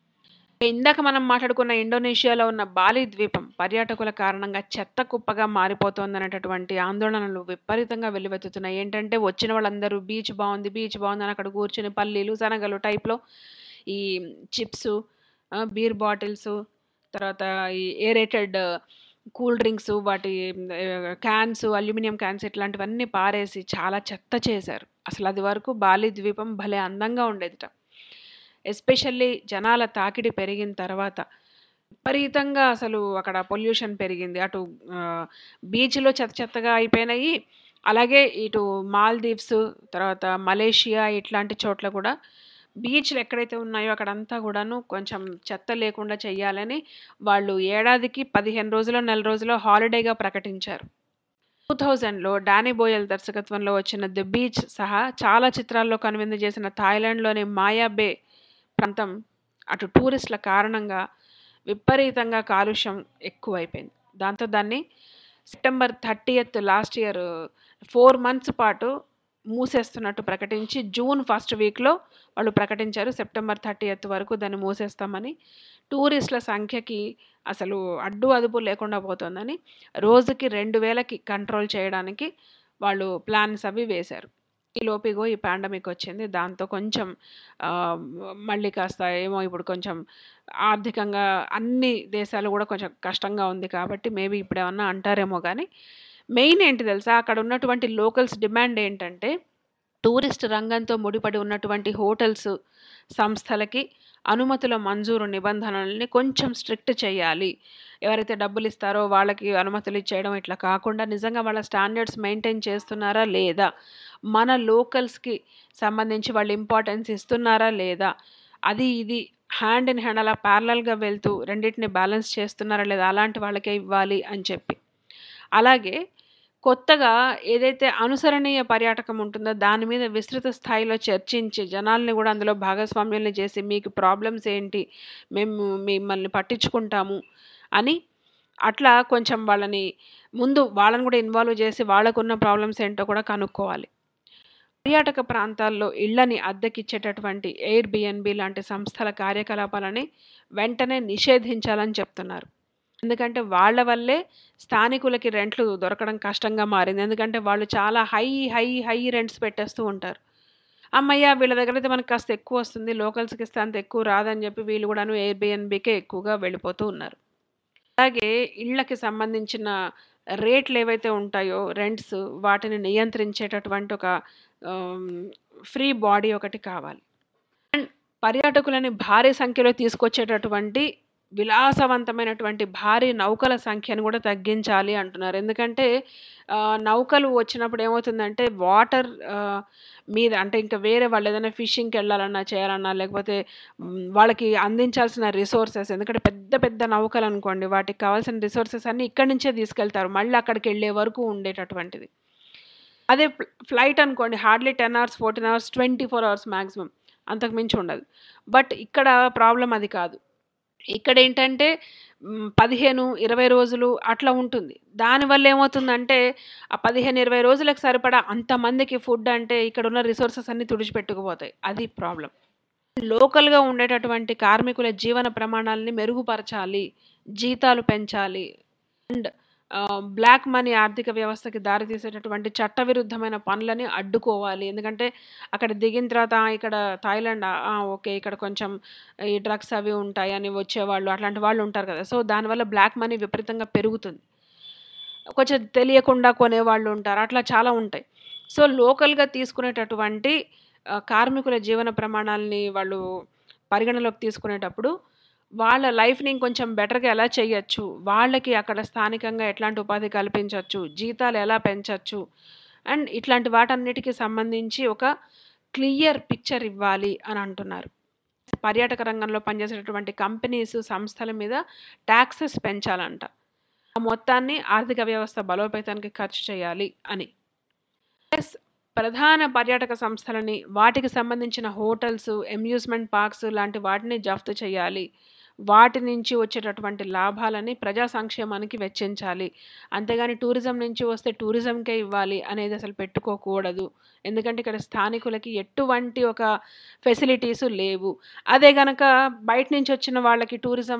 [SPEAKER 3] ఇందాక మనం మాట్లాడుకున్న ఇండోనేషియాలో ఉన్న బాలి ద్వీపం పర్యాటకుల కారణంగా చెత్త కుప్పగా మారిపోతోందనేటటువంటి ఆందోళనలు విపరీతంగా వెల్లువెత్తుతున్నాయి ఏంటంటే వచ్చిన వాళ్ళందరూ బీచ్ బాగుంది బీచ్ బాగుంది అని అక్కడ కూర్చుని పల్లీలు శనగలు టైప్లో ఈ చిప్స్ బీర్ బాటిల్స్ తర్వాత ఈ ఏరేటెడ్ కూల్ డ్రింక్స్ వాటి క్యాన్స్ అల్యూమినియం క్యాన్స్ ఇట్లాంటివన్నీ పారేసి చాలా చెత్త చేశారు అసలు అది వరకు బాలి ద్వీపం భలే అందంగా ఉండేదిట ఎస్పెషల్లీ జనాల తాకిడి పెరిగిన తర్వాత విపరీతంగా అసలు అక్కడ పొల్యూషన్ పెరిగింది అటు ఆ, బీచ్లో చెత్త చెత్తగా అయిపోయినాయి అలాగే ఇటు మాల్దీవ్స్ తర్వాత మలేషియా ఇట్లాంటి చోట్ల కూడా బీచ్లు ఎక్కడైతే ఉన్నాయో అక్కడంతా కూడాను కొంచెం చెత్త లేకుండా చెయ్యాలని వాళ్ళు ఏడాదికి పదిహేను రోజులు నెల రోజులు హాలిడేగా ప్రకటించారు టూ థౌజండ్లో డానీ బోయల్ దర్శకత్వంలో వచ్చిన ది బీచ్ సహా చాలా చిత్రాల్లో కనువిందు చేసిన థాయిలాండ్లోని మాయా బే ప్రాంతం అటు టూరిస్టుల కారణంగా విపరీతంగా కాలుష్యం ఎక్కువైపోయింది దాంతో దాన్ని September thirtieth last year four months పాటు మూసేస్తున్నట్టు ప్రకటించి జూన్ ఫస్ట్ వీక్లో వాళ్ళు ప్రకటించారు సెప్టెంబర్ థర్టీయత్ వరకు దాన్ని మూసేస్తామని టూరిస్టుల సంఖ్యకి అసలు అడ్డు అదుపు లేకుండా పోతుందని రోజుకి రెండు వేలకి కంట్రోల్ చేయడానికి వాళ్ళు ప్లాన్స్ అవి వేశారు ఈ లోపిగో ఈ పాండమిక్ వచ్చింది దాంతో కొంచెం ఆ, మళ్ళీ కాస్త ఏమో ఇప్పుడు కొంచెం ఆర్థికంగా అన్ని దేశాలు కూడా కొంచెం కష్టంగా ఉంది కాబట్టి మేబీ ఇప్పుడు ఏమన్నా అంటారేమో కానీ మెయిన్ ఏంటి తెలుసా అక్కడ ఉన్నటువంటి లోకల్స్ డిమాండ్ ఏంటంటే టూరిస్ట్ రంగంతో ముడిపడి ఉన్నటువంటి హోటల్స్ సంస్థలకి అనుమతుల మంజూరు నిబంధనల్ని కొంచెం స్ట్రిక్ట్ చేయాలి ఎవరైతే డబ్బులు ఇస్తారో వాళ్ళకి అనుమతులు ఇచ్చేయడం ఇట్లా కాకుండా నిజంగా వాళ్ళ స్టాండర్డ్స్ మెయింటైన్ చేస్తున్నారా లేదా మన లోకల్స్కి సంబంధించి వాళ్ళు ఇంపార్టెన్స్ ఇస్తున్నారా లేదా అది ఇది హ్యాండ్ ఇన్ హ్యాండ్ అలా ప్యారలల్గా వెళ్తూ రెండింటిని బ్యాలెన్స్ చేస్తున్నారా లేదా అలాంటి వాళ్ళకే ఇవ్వాలి అని చెప్పి అలాగే కొత్తగా ఏదైతే అనుసరణీయ పర్యాటకం ఉంటుందో దాని మీద విస్తృత స్థాయిలో చర్చించి జనాల్ని కూడా అందులో భాగస్వామ్యాన్ని చేసి మీకు ప్రాబ్లమ్స్ ఏంటి మేము మిమ్మల్ని పట్టించుకుంటాము అని అట్లా కొంచెం వాళ్ళని ముందు వాళ్ళని కూడా ఇన్వాల్వ్ చేసి వాళ్ళకున్న ప్రాబ్లమ్స్ ఏంటో కూడా కనుక్కోవాలి పర్యాటక ప్రాంతాల్లో ఇళ్లని అద్దెకిచ్చేటటువంటి ఎయిర్ బిఎన్బి లాంటి సంస్థల కార్యకలాపాలని వెంటనే నిషేధించాలని చెప్తున్నారు ఎందుకంటే వాళ్ళ వల్లే స్థానికులకి రెంట్లు దొరకడం కష్టంగా మారింది ఎందుకంటే వాళ్ళు చాలా హై హై హై రెంట్స్ పెట్టేస్తూ ఉంటారు అమ్మయ్య వీళ్ళ దగ్గర అయితే మనకు కాస్త ఎక్కువ వస్తుంది లోకల్స్కి ఇస్తే అంత ఎక్కువ రాదని చెప్పి వీళ్ళు కూడాను ఎయిర్బిఎన్బికే ఎక్కువగా వెళ్ళిపోతూ ఉన్నారు అలాగే ఇళ్ళకి సంబంధించిన రేట్లు ఏవైతే ఉంటాయో రెంట్స్ వాటిని నియంత్రించేటటువంటి ఒక ఫ్రీ బాడీ ఒకటి కావాలి అండ్ పర్యాటకులని భారీ సంఖ్యలో తీసుకొచ్చేటటువంటి విలాసవంతమైనటువంటి భారీ నౌకల సంఖ్యను కూడా తగ్గించాలి అంటున్నారు ఎందుకంటే ఆ, నౌకలు వచ్చినప్పుడు ఏమవుతుందంటే వాటర్ మీద అంటే ఇంకా వేరే వాళ్ళు ఏదైనా ఫిషింగ్కి వెళ్ళాలన్నా చేయాలన్నా లేకపోతే మ్, వాళ్ళకి అందించాల్సిన రిసోర్సెస్ ఎందుకంటే పెద్ద పెద్ద నౌకలు అనుకోండి వాటికి కావాల్సిన రిసోర్సెస్ అన్నీ ఇక్కడి నుంచే తీసుకెళ్తారు మళ్ళీ అక్కడికి వెళ్ళే వరకు ఉండేటటువంటిది అదే ఫ్ల- ఫ్లైట్ అనుకోండి hardly ten hours fourteen hours twenty four hours maximum అంతకు మించి ఉండదు బట్ ఇక్కడ ప్రాబ్లం అది కాదు ఇక్కడ ఏంటంటే మ్, పదిహేను ఇరవై రోజులు అట్లా ఉంటుంది దానివల్ల ఏమవుతుందంటే ఆ పదిహేను ఇరవై రోజులకు సరిపడా అంతమందికి ఫుడ్ అంటే ఇక్కడ ఉన్న రిసోర్సెస్ అన్నీ తుడిచిపెట్టుకుపోతాయి అది ప్రాబ్లం లోకల్గా ఉండేటటువంటి కార్మికుల జీవన ప్రమాణాలని మెరుగుపరచాలి జీతాలు పెంచాలి అండ్ బ్లాక్ మనీ ఆర్థిక వ్యవస్థకి దారితీసేటటువంటి చట్టవిరుద్ధమైన పనులని అడ్డుకోవాలి ఎందుకంటే అక్కడ దిగిన తర్వాత "ఆ, ఇక్కడ థాయిలాండ్ ఆ, ఓకే ఇక్కడ కొంచెం ఈ డ్రగ్స్ అవి ఉంటాయి అని వచ్చేవాళ్ళు అట్లాంటి వాళ్ళు ఉంటారు కదా సో దానివల్ల బ్లాక్ మనీ విపరీతంగా పెరుగుతుంది కొంచెం తెలియకుండా కొనేవాళ్ళు ఉంటారు అట్లా చాలా ఉంటాయి సో లోకల్గా తీసుకునేటటువంటి ఆ, కార్మికుల జీవన ప్రమాణాలని వాళ్ళు పరిగణలోకి తీసుకునేటప్పుడు వాళ్ళ లైఫ్ని ఇంకొంచెం బెటర్గా ఎలా చేయొచ్చు వాళ్ళకి అక్కడ స్థానికంగా ఎట్లాంటి ఉపాధి కల్పించవచ్చు జీతాలు ఎలా పెంచవచ్చు అండ్ ఇట్లాంటి వాటన్నిటికీ సంబంధించి ఒక క్లియర్ పిక్చర్ ఇవ్వాలి అని అంటున్నారు పర్యాటక రంగంలో పనిచేసేటటువంటి కంపెనీస్ సంస్థల మీద ట్యాక్సెస్ పెంచాలంట ఆ మొత్తాన్ని ఆర్థిక వ్యవస్థ బలోపేతానికి ఖర్చు చేయాలి అని ప్లస్ ప్రధాన పర్యాటక సంస్థలని వాటికి సంబంధించిన హోటల్స్ అమ్యూజ్మెంట్ పార్క్స్ లాంటి వాటిని జప్తు చేయాలి వాటి నుంచి వచ్చేటటువంటి లాభాలని ప్రజా సంక్షేమానికి వెచ్చించాలి అంతేగాని టూరిజం నుంచి వస్తే టూరిజంకే ఇవ్వాలి అనేది అసలు పెట్టుకోకూడదు ఎందుకంటే ఇక్కడ స్థానికులకి ఎటువంటి ఒక ఫెసిలిటీస్ లేవు అదే గనక బయట నుంచి వచ్చిన వాళ్ళకి టూరిజం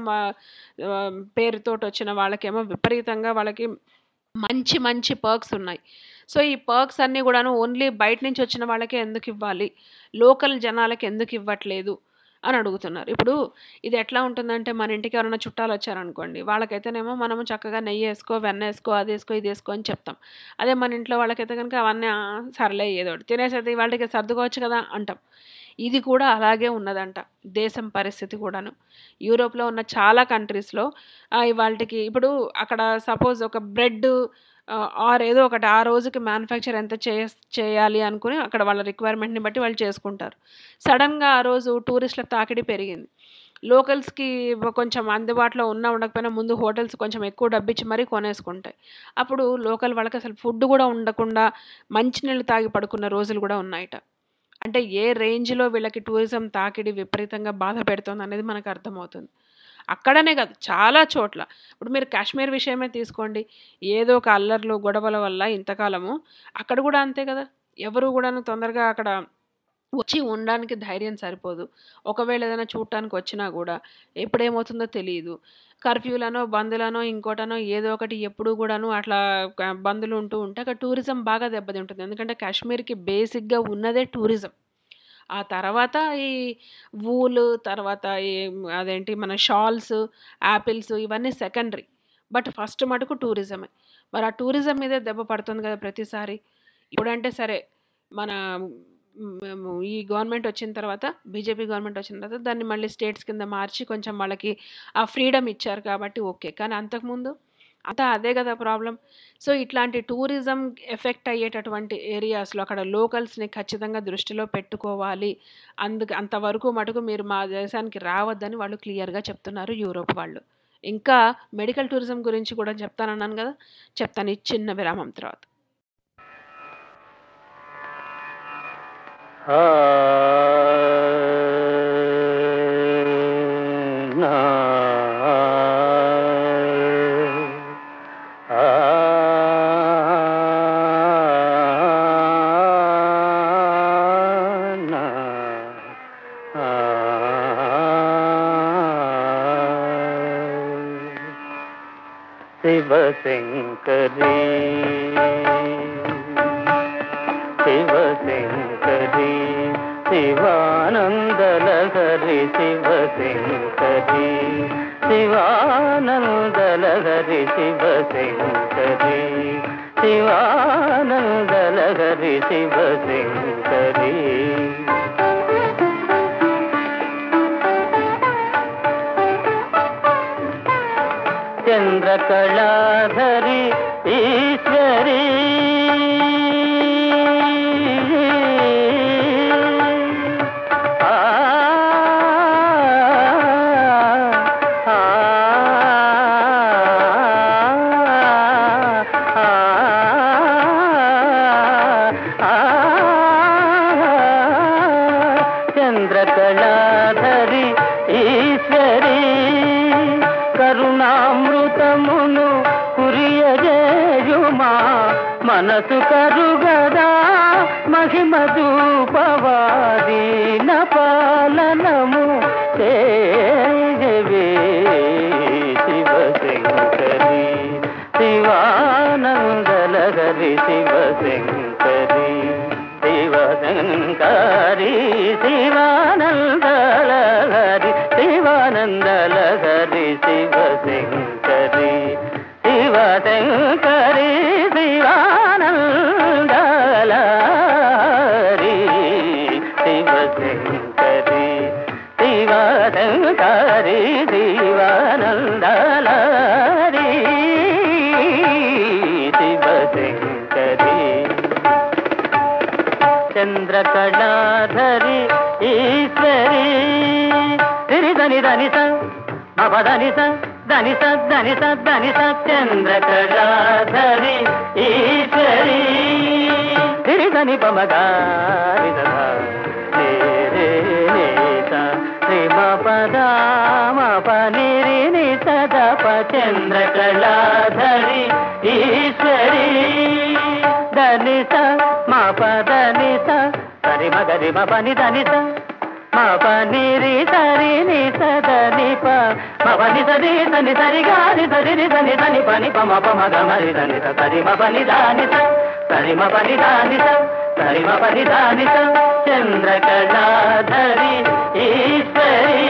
[SPEAKER 3] పేరుతోటి వచ్చిన వాళ్ళకేమో విపరీతంగా వాళ్ళకి మంచి మంచి పర్క్స్ ఉన్నాయి సో ఈ పర్క్స్ అన్నీ కూడాను ఓన్లీ బయట నుంచి వచ్చిన వాళ్ళకే ఎందుకు ఇవ్వాలి లోకల్ జనాలకి ఎందుకు ఇవ్వట్లేదు అని అడుగుతున్నారు ఇప్పుడు ఇది ఎట్లా ఉంటుందంటే మన ఇంటికి ఎవరైనా చుట్టాలు వచ్చారనుకోండి వాళ్ళకైతేనేమో మనము చక్కగా నెయ్యి వేసుకో వెన్న వేసుకో అది వేసుకో ఇది వేసుకో అని చెప్తాం అదే మన ఇంట్లో వాళ్ళకైతే కనుక అవన్నీ "ఆ, సర్లే ఏదో ఒకటి తినేసేది వాళ్ళకి సర్దుకోవచ్చు కదా అంటాం ఇది కూడా అలాగే ఉన్నదంట దేశం పరిస్థితి కూడాను యూరోప్లో ఉన్న చాలా కంట్రీస్లో వాళ్ళకి ఇప్పుడు అక్కడ సపోజ్ ఒక బ్రెడ్ ఆర్ ఏదో ఒకటి ఆ రోజుకి మ్యానుఫ్యాక్చర్ ఎంత చే చేయాలి అనుకుని అక్కడ వాళ్ళ రిక్వైర్మెంట్ని బట్టి వాళ్ళు చేసుకుంటారు సడన్గా ఆ రోజు టూరిస్టుల తాకిడి పెరిగింది లోకల్స్కి కొంచెం అందుబాటులో ఉన్నా ఉండకపోయినా ముందు హోటల్స్ కొంచెం ఎక్కువ డబ్బిచ్చి మరీ కొనేసుకుంటాయి అప్పుడు లోకల్ వాళ్ళకి అసలు ఫుడ్ కూడా ఉండకుండా మంచినీళ్ళు తాగి పడుకున్న రోజులు కూడా ఉన్నాయట అంటే ఏ రేంజ్లో వీళ్ళకి టూరిజం తాకిడి విపరీతంగా బాధ పెడుతుంది అనేది మనకు అర్థమవుతుంది అక్కడనే కాదు చాలా చోట్ల ఇప్పుడు మీరు కాశ్మీర్ విషయమే తీసుకోండి ఏదో ఒక అల్లర్లు గొడవల వల్ల ఇంతకాలము అక్కడ కూడా అంతే కదా ఎవరు కూడాను తొందరగా అక్కడ వచ్చి ఉండడానికి ధైర్యం సరిపోదు ఒకవేళ ఏదైనా చూడటానికి వచ్చినా కూడా ఎప్పుడేమవుతుందో తెలియదు కర్ఫ్యూలనో బందులనో ఇంకోటనో ఏదో ఒకటి ఎప్పుడు కూడాను అట్లా క- బందులు ఉంటూ ఉంటే అక్కడ టూరిజం బాగా దెబ్బతింటుంది ఎందుకంటే కాశ్మీర్కి బేసిక్గా ఉన్నదే టూరిజం ఆ తర్వాత ఈ వూలు తర్వాత ఈ అదేంటి మన షాల్స్ యాపిల్స్ ఇవన్నీ సెకండరీ బట్ ఫస్ట్ మటుకు టూరిజమే మరి ఆ టూరిజం మీదే దెబ్బ పడుతుంది కదా ప్రతిసారి ఇప్పుడంటే సరే మన మ్, ఈ గవర్నమెంట్ వచ్చిన తర్వాత బీజేపీ గవర్నమెంట్ వచ్చిన తర్వాత దాన్ని మళ్ళీ స్టేట్స్ కింద మార్చి కొంచెం వాళ్ళకి ఆ ఫ్రీడమ్ ఇచ్చారు కాబట్టి ఓకే కానీ అంతకుముందు అంతా అదే కదా ప్రాబ్లం సో ఇట్లాంటి టూరిజం ఎఫెక్ట్ అయ్యేటటువంటి ఏరియాస్లో అక్కడ లోకల్స్ని ఖచ్చితంగా దృష్టిలో పెట్టుకోవాలి అందుకు అంతవరకు మటుకు మీరు మా దేశానికి రావద్దని వాళ్ళు క్లియర్గా చెప్తున్నారు యూరోప్ వాళ్ళు ఇంకా మెడికల్ టూరిజం గురించి కూడా చెప్తానన్నాను కదా చెప్తాను ఈ చిన్న విరామం తర్వాత
[SPEAKER 4] ఆ నా ఆ నా ఆ శివశంకరీ శివశంకరీ శివానందలహరి శివశంకరీ శివానందలహరి శివశంకరీ శివానందలహరి శివశంకరీ చంద్రకళాధరి ఈశ్వరీ ఆ, ఆ, ఆ, చంద్రకళాధరి ఈశ్వరీ కరుణామృతమును కురియజేయుమా మనసు కరుగదా మహిమ దూపవాదీన పాలనము చేయవే శివశంకరి శివానందలహరి శివశంకరి శివశంకరి శివానందలహరి శివానందలహరి శివశంకరి శివశంకరి శివానందలహరి శివశంకరి శివశంకరి శివానందలహరి శివశంకరి చంద్రకళాధరి ఈశ్వరి దిరి దని దని స మపదని స దని స దని స దని స చంద్రకళాధరి ఈశ్వరి దిరి దని పమగారి రే రే రే స రే మ పద మ ప ని రి ని స ద ప చంద్రకళాధరి ఈశ్వరి దని స మా పదని స సరి మగరి మ పని దని స మా పని రి సరి ని స దని ప మ పని సరి సని సరి గాని సరి ని సని సని పని ప మ ప మ గ మరి దని స సరి మ పని దాని స సరి మ పని దాని స సరి మ పని దాని స చంద్రకళాధరి ఈశ్వరి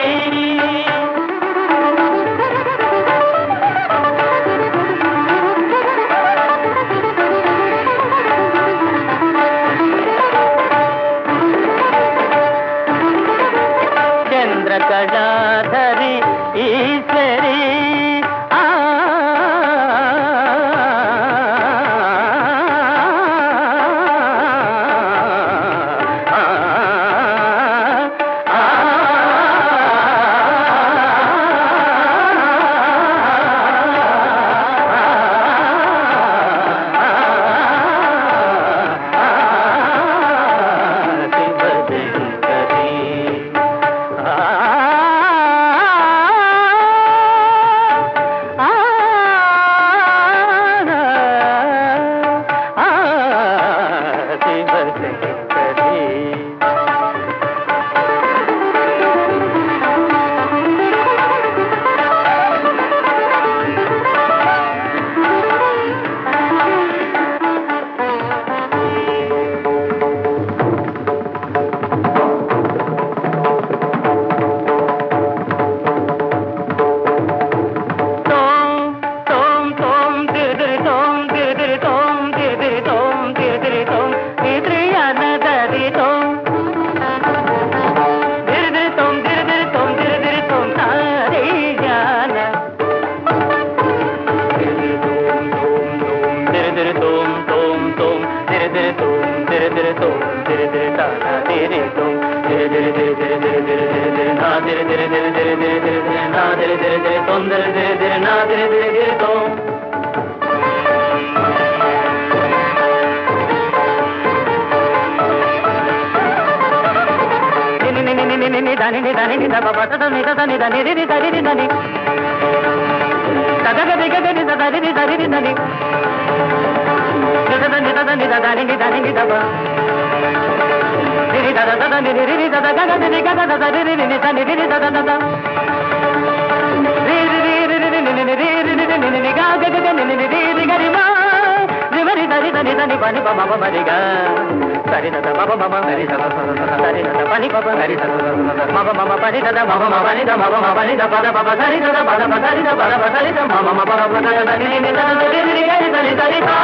[SPEAKER 4] చంద్రకళాధరి ఈశ్వరి ఆ నిని గా గ గ నిని ని రి రి గ రి మా రివరి దరి దని దని పని ప మ ప మరి గా సరి ద మ ప మ మ సరి ద ద సరి ద ద పని ప ప సరి ద ద మ ప మ మ పని ద ద మ ప మ పని ద మ ప మ పని ద ప ద ప ప సరి ద ద ప ద ప సరి ద ప ద ప సరి ద మ మ మ ప ర ప ద ద ని ని ని ద ద రి రి గ రి ద రి ద రి ఆ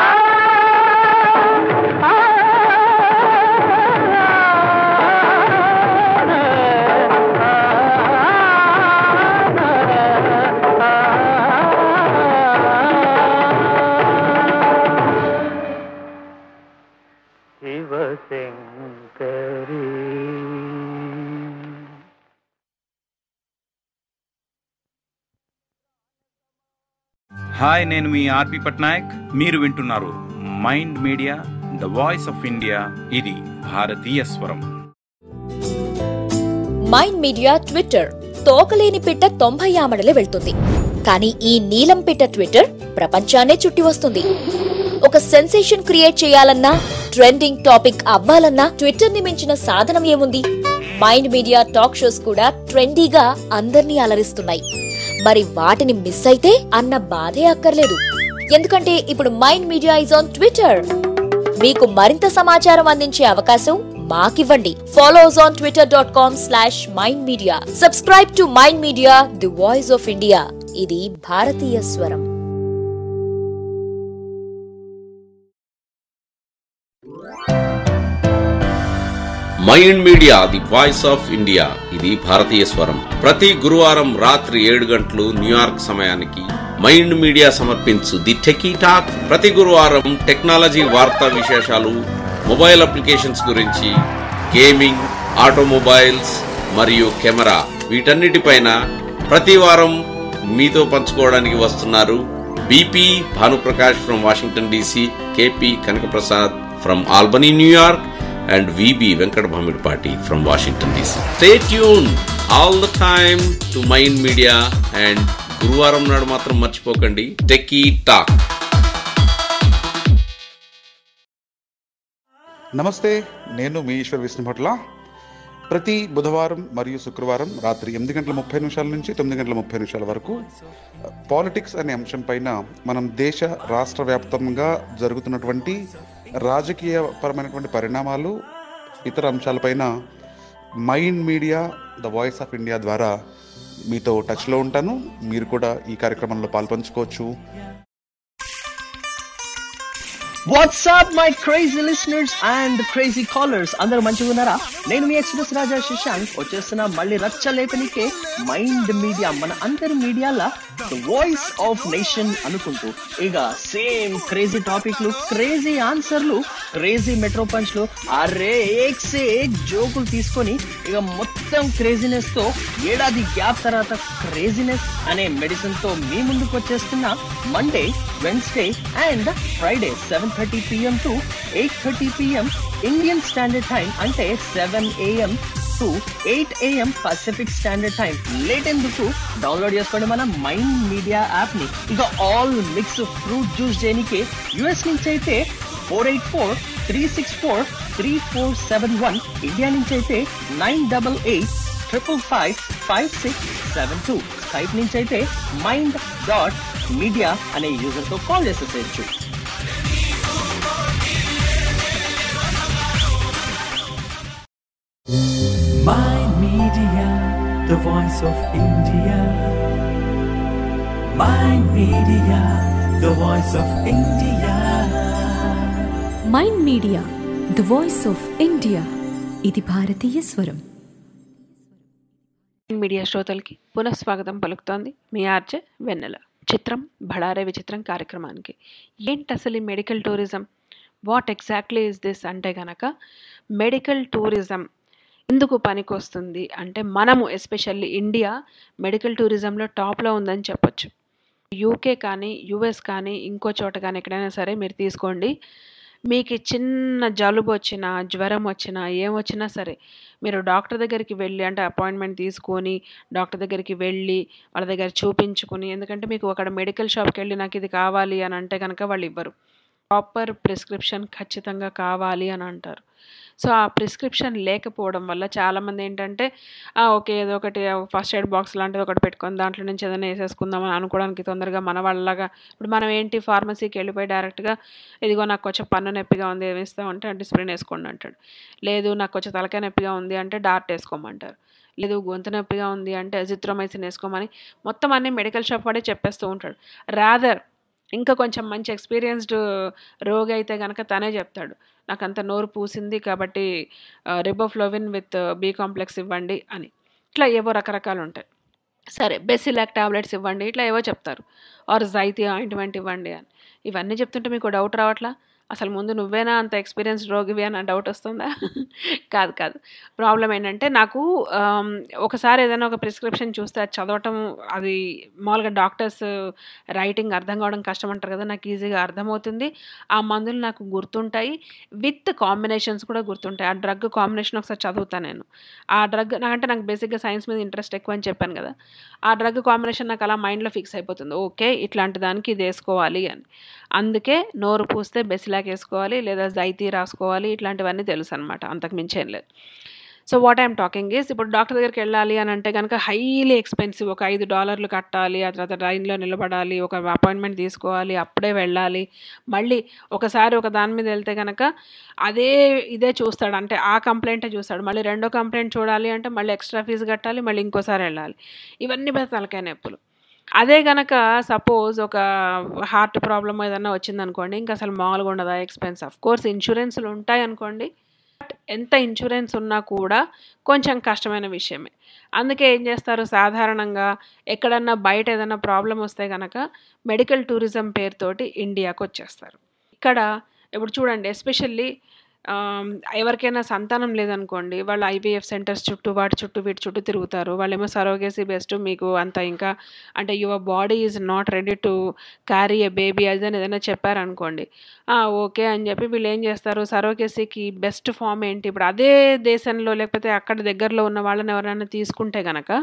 [SPEAKER 4] శివశంకరీ
[SPEAKER 9] హాయ్ నేను మీ ఆర్పి పట్నాయక్ మీరు వింటున్నారు Mind Media the voice of India ఇది భారతీయ స్వరం
[SPEAKER 6] మైండ్ మీడియా ట్విట్టర్ తోకలేని పిట్ట తొంభై ఆమడలే వెళ్తుంది కానీ ఈ నీలం పిట్ట ట్విట్టర్ ప్రపంచాన్నే చుట్టి వస్తుంది ఒక సెన్సేషన్ క్రియేట్ చేయాలన్నా ట్రెండింగ్ టాపిక్ అవ్వాలన్నా ట్విట్టర్ ని మించిన సాధనం ఏముంది మైండ్ మీడియా టాక్ షోస్ కూడా ట్రెండీగా అందర్నీ అలరిస్తున్నాయి మరి వాటిని మిస్ అయితే అన్న బాధే అక్కర్లేదు ఎందుకంటే ఇప్పుడు Mind Media is on Twitter మీకు మరింత సమాచారం అందించే అవకాశం మాకివ్వండి follows on Twitter dot com slash Mind Media subscribe to Mind Media the voice of India ఇది భారతీయ స్వరం
[SPEAKER 10] Mind Media the voice of India ఇది భారతీయ స్వరం ప్రతి గురువారం రాత్రి ఏడు గంటలు న్యూయార్క్ సమయానికి మైండ్ మీడియా సమర్పించు ది టెకీ టాక్ ప్రతి గురువారం టెక్నాలజీ వార్తా విశేషాలు మొబైల్ అప్లికేషన్స్ గురించి గేమింగ్ ఆటోమొబైల్స్ మరియు కెమెరా వీటన్నిటిపైన ప్రతి వారం మీతో పంచుకోవడానికి వస్తున్నారు BP Bhanuprakash from Washington DC KP Kanakaprasad from Albany New York and VB Venkat Bhamidpati from Washington DC. Stay tuned all the time to Mind Media and గురువారం నాడు మాత్రం మర్చిపోకండి టెకీ టాక్
[SPEAKER 11] నమస్తే నేను మీ ఈశ్వర్ విష్ణుభట్ల ప్రతి బుధవారం మరియు శుక్రవారం రాత్రి ఎనిమిది గంటల ముప్పై నిమిషాల నుంచి తొమ్మిది గంటల ముప్పై నిమిషాల వరకు పాలిటిక్స్ అనే అంశం పైన మనం దేశ రాష్ట్ర వ్యాప్తంగా జరుగుతున్నటువంటి రాజకీయ పరమైనటువంటి పరిణామాలు ఇతర అంశాలపైన Mind Media the voice of India ద్వారా మీతో టచ్లో ఉంటాను మీరు కూడా ఈ కార్యక్రమంలో పాల్పంచుకోవచ్చు
[SPEAKER 12] WhatsApp my crazy listeners and crazy callers అందరూ మంచిగా ఉన్నారా నేను మీ ఎక్స్ప్రెస్ రాజా శశాంక్ వచ్చేస్తున్నా మళ్ళీ రచ్చ లేపనికే మైండ్ మీడియా మన అందరి మీడియాల వాయిస్ ఆఫ్ నేషన్ అనుకుంటూ ఇక సేమ్ క్రేజీ టాపిక్లు క్రేజీ ఆన్సర్లు క్రేజీ మెట్రో పంచ్లు అరే ఏక్ సే ఏక్ జోకులు తీసుకొని ఇక మొత్తం క్రేజీనెస్ తో ఏడాది గ్యాప్ తర్వాత క్రేజీనెస్ అనే మెడిసిన్ తో మీ ముందుకు వచ్చేస్తున్న Monday Wednesday and Friday seven thirty PM to eight thirty PM Indian standard time అంటే seven AM to eight AM Pacific standard time late ఎందుకు డౌన్లోడ్ చేసుకోండి మన మైండ్ మీడియా యాప్ ని ఇక ఆల్ మిక్స్ ఫ్రూట్ జ్యూస్ చేయడానికి US నుంచి అయితే four eight four three six four three four seven one India నుంచి అయితే nine double eight triple five five six seven two Skype నుంచి అయితే మైండ్ డాట్ మీడియా అనే యూజర్ తో కాల్ చేసేసేయచ్చు
[SPEAKER 1] Mind Media, the voice of India. Mind Media, the voice of India.
[SPEAKER 2] Mind Media the voice of India ఇది భారతీయ స్వరం
[SPEAKER 3] media శ్రోతలకి పునఃస్వాగతం పలుకుతోంది మీ ఆర్జే వెన్నెల చిత్రం బళారే విచిత్రం కార్యక్రమానికి ఏంటి అసలు ఈ medical tourism what exactly is this అంటే గనక మెడికల్ టూరిజం ఎందుకు పనికొస్తుంది అంటే మనము ఎస్పెషల్లీ ఇండియా మెడికల్ టూరిజంలో టాప్లో ఉందని చెప్పొచ్చు యూకే కానీ యుఎస్ కానీ ఇంకో చోట కానీ ఎక్కడైనా సరే మీరు తీసుకోండి మీకు చిన్న జలుబు వచ్చినా జ్వరం వచ్చినా ఏం వచ్చినా సరే మీరు డాక్టర్ దగ్గరికి వెళ్ళి అంటే అపాయింట్మెంట్ తీసుకొని డాక్టర్ దగ్గరికి వెళ్ళి వాళ్ళ దగ్గర చూపించుకుని ఎందుకంటే మీకు అక్కడ మెడికల్ షాప్కి వెళ్ళి నాకు ఇది కావాలి అని అంటే కనుక వాళ్ళు ఇవ్వరు ప్రాపర్ ప్రిస్క్రిప్షన్ ఖచ్చితంగా కావాలి అని అంటారు సో ఆ ప్రిస్క్రిప్షన్ లేకపోవడం వల్ల చాలామంది ఏంటంటే "ఆ, ఓకే ఏదో ఒకటి ఫస్ట్ ఎయిడ్ బాక్స్ లాంటిది ఒకటి పెట్టుకొని దాంట్లో నుంచి ఏదైనా వేసేసుకుందాం అని అనుకోవడానికి తొందరగా మన వాళ్ళలాగా ఇప్పుడు మనం ఏంటి ఫార్మసీకి వెళ్ళిపోయి డైరెక్ట్గా ఇదిగో నాకు కొంచెం పన్ను నొప్పిగా ఉంది ఏమి ఇస్తామంటే డిస్ప్రిన్ వేసుకోండి అంటాడు లేదు నాకు కొంచెం తలకాయ నొప్పిగా ఉంది అంటే డార్ట్ వేసుకోమంటారు లేదు గొంతు నొప్పిగా ఉంది అంటే అజిత్రోమైసిన్ వేసుకోమని మొత్తం అన్ని మెడికల్ షాప్ వాడే చెప్పేస్తూ ఉంటాడు రాదర్ ఇంకా కొంచెం మంచి ఎక్స్పీరియన్స్డ్ రోగి అయితే కనుక తనే చెప్తాడు నాకు అంత నోరు పూసింది కాబట్టి రిబోఫ్లోవిన్ విత్ బీ కాంప్లెక్స్ ఇవ్వండి అని ఇట్లా ఏవో రకరకాలు ఉంటాయి సరే బెసిలాక్ టాబ్లెట్స్ ఇవ్వండి ఇట్లా ఏవో చెప్తారు ఆర్ జైతి ఆయింట్మెంట్ ఇవ్వండి అని ఇవన్నీ చెప్తుంటే మీకు డౌట్ రావట్లా అసలు ముందు నువ్వేనా అంత ఎక్స్పీరియన్స్ రోగివి అని డౌట్ వస్తుందా కాదు కాదు ప్రాబ్లం ఏంటంటే నాకు ఆమ్, ఒకసారి ఏదైనా ఒక ప్రిస్క్రిప్షన్ చూస్తే అది చదవటం అది మామూలుగా డాక్టర్స్ రైటింగ్ అర్థం కావడం కష్టం అంటారు కదా నాకు ఈజీగా అర్థమవుతుంది ఆ మందులు నాకు గుర్తుంటాయి విత్ కాంబినేషన్స్ కూడా గుర్తుంటాయి ఆ డ్రగ్ కాంబినేషన్ ఒకసారి చదువుతాను నేను ఆ డ్రగ్ నాకంటే నాకు బేసిక్గా సైన్స్ మీద ఇంట్రెస్ట్ ఎక్కువ అని చెప్పాను కదా ఆ డ్రగ్ కాంబినేషన్ నాకు అలా మైండ్లో ఫిక్స్ అయిపోతుంది ఓకే ఇట్లాంటి దానికి ఇది వేసుకోవాలి అని అందుకే నోరు పూస్తే బెసిలాక్ వేసుకోవాలి లేదా జైతీ రాసుకోవాలి ఇట్లాంటివన్నీ తెలుసు అనమాట అంతకు మించి ఏం లేదు so what I'm talking is ఇప్పుడు డాక్టర్ దగ్గరికి వెళ్ళాలి అని అంటే కనుక హైలీ ఎక్స్పెన్సివ్ ఒక ఐదు డాలర్లు కట్టాలి ఆ తర్వాత లైన్లో నిలబడాలి ఒక అపాయింట్మెంట్ తీసుకోవాలి అప్పుడే వెళ్ళాలి మళ్ళీ ఒకసారి ఒక దాని మీద వెళ్తే కనుక అదే ఇదే చూస్తాడు అంటే ఆ కంప్లైంటే చూస్తాడు మళ్ళీ రెండో కంప్లైంట్ చూడాలి అంటే మళ్ళీ ఎక్స్ట్రా ఫీజు కట్టాలి మళ్ళీ ఇంకోసారి వెళ్ళాలి ఇవన్నీ పెద్ద తలకాయ నొప్పులు అదే గనక సపోజ్ ఒక హార్ట్ ప్రాబ్లమ్ ఏదన్నా వచ్చిందనుకోండి ఇంకా అసలు మామూలుగా ఉండదు ఎక్స్పెన్స్ ఆఫ్ కోర్స్ ఇన్సూరెన్స్లు ఉంటాయి అనుకోండి బట్ ఎంత ఇన్సూరెన్స్ ఉన్నా కూడా కొంచెం కష్టమైన విషయమే అందుకే ఏం చేస్తారు సాధారణంగా ఎక్కడన్నా బయట ఏదైనా ప్రాబ్లం వస్తే కనుక మెడికల్ టూరిజం పేరుతోటి ఇండియాకు వచ్చేస్తారు ఇక్కడ ఇప్పుడు చూడండి ఎస్పెషల్లీ ఎవరికైనా సంతానం లేదనుకోండి వాళ్ళు ఐవీఎఫ్ సెంటర్స్ చుట్టూ వాటి చుట్టూ వీటి చుట్టూ తిరుగుతారు వాళ్ళేమో సరోగేసీ బెస్ట్ మీకు అంత ఇంకా అంటే your body is not ready to carry a baby అది అని ఏదైనా చెప్పారనుకోండి "ఆ, ఓకే అని చెప్పి వీళ్ళు ఏం చేస్తారు సరోగేసీకి బెస్ట్ ఫామ్ ఏంటి ఇప్పుడు అదే దేశంలో లేకపోతే అక్కడ దగ్గరలో ఉన్న వాళ్ళని ఎవరైనా తీసుకుంటే గనక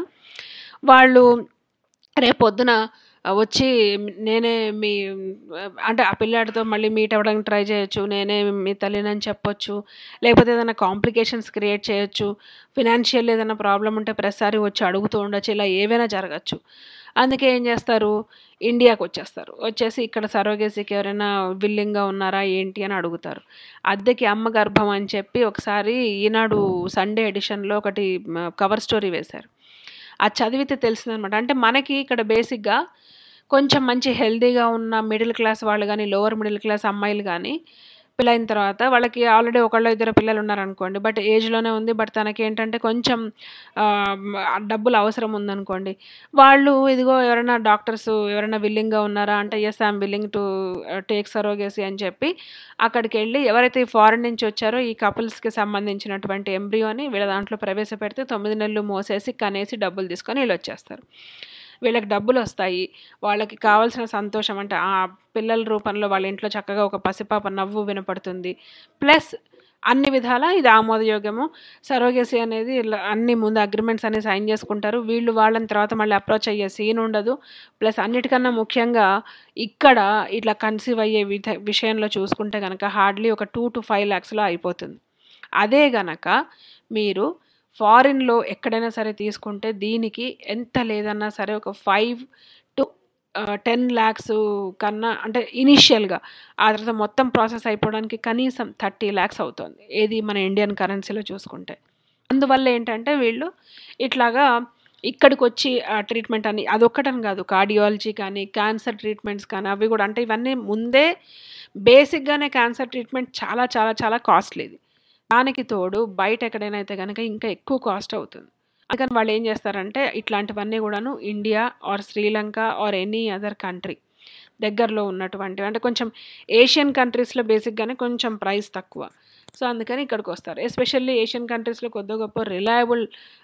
[SPEAKER 3] వాళ్ళు రేపొద్దున వచ్చి నేనే మీ అంటే ఆ పిల్లాడితో మళ్ళీ మీట్ అవ్వడానికి ట్రై చేయొచ్చు నేనే మీ తల్లినని చెప్పొచ్చు లేకపోతే ఏదైనా కాంప్లికేషన్స్ క్రియేట్ చేయొచ్చు ఫినాన్షియల్ ఏదైనా ప్రాబ్లం ఉంటే ప్రతిసారి వచ్చి అడుగుతూ ఉండొచ్చు ఇలా ఏవైనా జరగచ్చు అందుకే ఏం చేస్తారు ఇండియాకి వచ్చేస్తారు వచ్చేసి ఇక్కడ సరోగేసీకి ఎవరైనా విల్లింగ్గా ఉన్నారా ఏంటి అని అడుగుతారు అద్దెకి అమ్మ గర్భం అని చెప్పి ఒకసారి ఈనాడు సండే ఎడిషన్లో ఒకటి కవర్ స్టోరీ వేశారు అది చదివితే తెలిసిందనమాట అంటే మనకి ఇక్కడ బేసిక్గా కొంచెం మంచి హెల్తీగా ఉన్న మిడిల్ క్లాస్ వాళ్ళు కానీ లోవర్ మిడిల్ క్లాస్ అమ్మాయిలు కానీ పెళ్ళైన తర్వాత వాళ్ళకి ఆల్రెడీ ఒకళ్ళు ఇద్దరు పిల్లలు ఉన్నారనుకోండి బట్ ఏజ్లోనే ఉంది బట్ తనకి ఏంటంటే కొంచెం ఆ, డబ్బులు అవసరం ఉందనుకోండి వాళ్ళు ఇదిగో ఎవరైనా డాక్టర్స్ ఎవరైనా విల్లింగ్గా ఉన్నారా అంటే yes I'm willing to take surrogacy అని చెప్పి అక్కడికి వెళ్ళి ఎవరైతే ఫారెన్ నుంచి వచ్చారో ఈ కపుల్స్కి సంబంధించినటువంటి ఎంబ్రియోని వీళ్ళ దాంట్లో ప్రవేశపెడితే తొమ్మిది నెలలు మోసేసి కనేసి డబ్బులు తీసుకొని వీళ్ళు వచ్చేస్తారు వీళ్ళకి డబ్బులు వస్తాయి వాళ్ళకి కావాల్సిన సంతోషం అంటే ఆ పిల్లల రూపంలో వాళ్ళ ఇంట్లో చక్కగా ఒక పసిపాప నవ్వు వినపడుతుంది ప్లస్ అన్ని విధాల ఇది ఆమోదయోగ్యము సరోగేసీ అనేది ఇలా అన్ని ముందు అగ్రిమెంట్స్ అన్ని సైన్ చేసుకుంటారు వీళ్ళు వాళ్ళని తర్వాత మళ్ళీ అప్రోచ్ అయ్యే సీన్ ఉండదు ప్లస్ అన్నిటికన్నా ముఖ్యంగా ఇక్కడ ఇట్లా కన్సీవ్ అయ్యే విధ విషయంలో చూసుకుంటే కనుక హార్డ్లీ ఒక టూ టు ఫైవ్ ల్యాక్స్లో అయిపోతుంది అదే గనక మీరు ఫారిన్లో ఎక్కడైనా సరే తీసుకుంటే దీనికి ఎంత లేదన్నా సరే ఒక ఫైవ్ టు టెన్ ల్యాక్స్ కన్నా అంటే ఇనీషియల్గా ఆ తర్వాత మొత్తం ప్రాసెస్ అయిపోవడానికి కనీసం థర్టీ ల్యాక్స్ అవుతుంది ఏది మన ఇండియన్ కరెన్సీలో చూసుకుంటే అందువల్ల ఏంటంటే వీళ్ళు ఇట్లాగా ఇక్కడికి వచ్చి ఆ ట్రీట్మెంట్ అని అదొక్కటని కాదు కార్డియాలజీ కానీ క్యాన్సర్ ట్రీట్మెంట్స్ కానీ అవి కూడా అంటే ఇవన్నీ ముందే బేసిక్గానే క్యాన్సర్ ట్రీట్మెంట్ చాలా చాలా చాలా కాస్ట్లీది దానికి తోడు బయట ఎక్కడైనా అయితే కనుక ఇంకా ఎక్కువ కాస్ట్ అవుతుంది అందుకని వాళ్ళు ఏం చేస్తారంటే ఇట్లాంటివన్నీ కూడాను India or Sri Lanka or any other country దగ్గరలో ఉన్నటువంటివి అంటే కొంచెం ఏషియన్ కంట్రీస్లో బేసిక్గానే కొంచెం ప్రైస్ తక్కువ సో అందుకని ఇక్కడికి వస్తారు ఎస్పెషల్లీ ఏషియన్ కంట్రీస్లో కొద్ది గొప్ప రిలయబుల్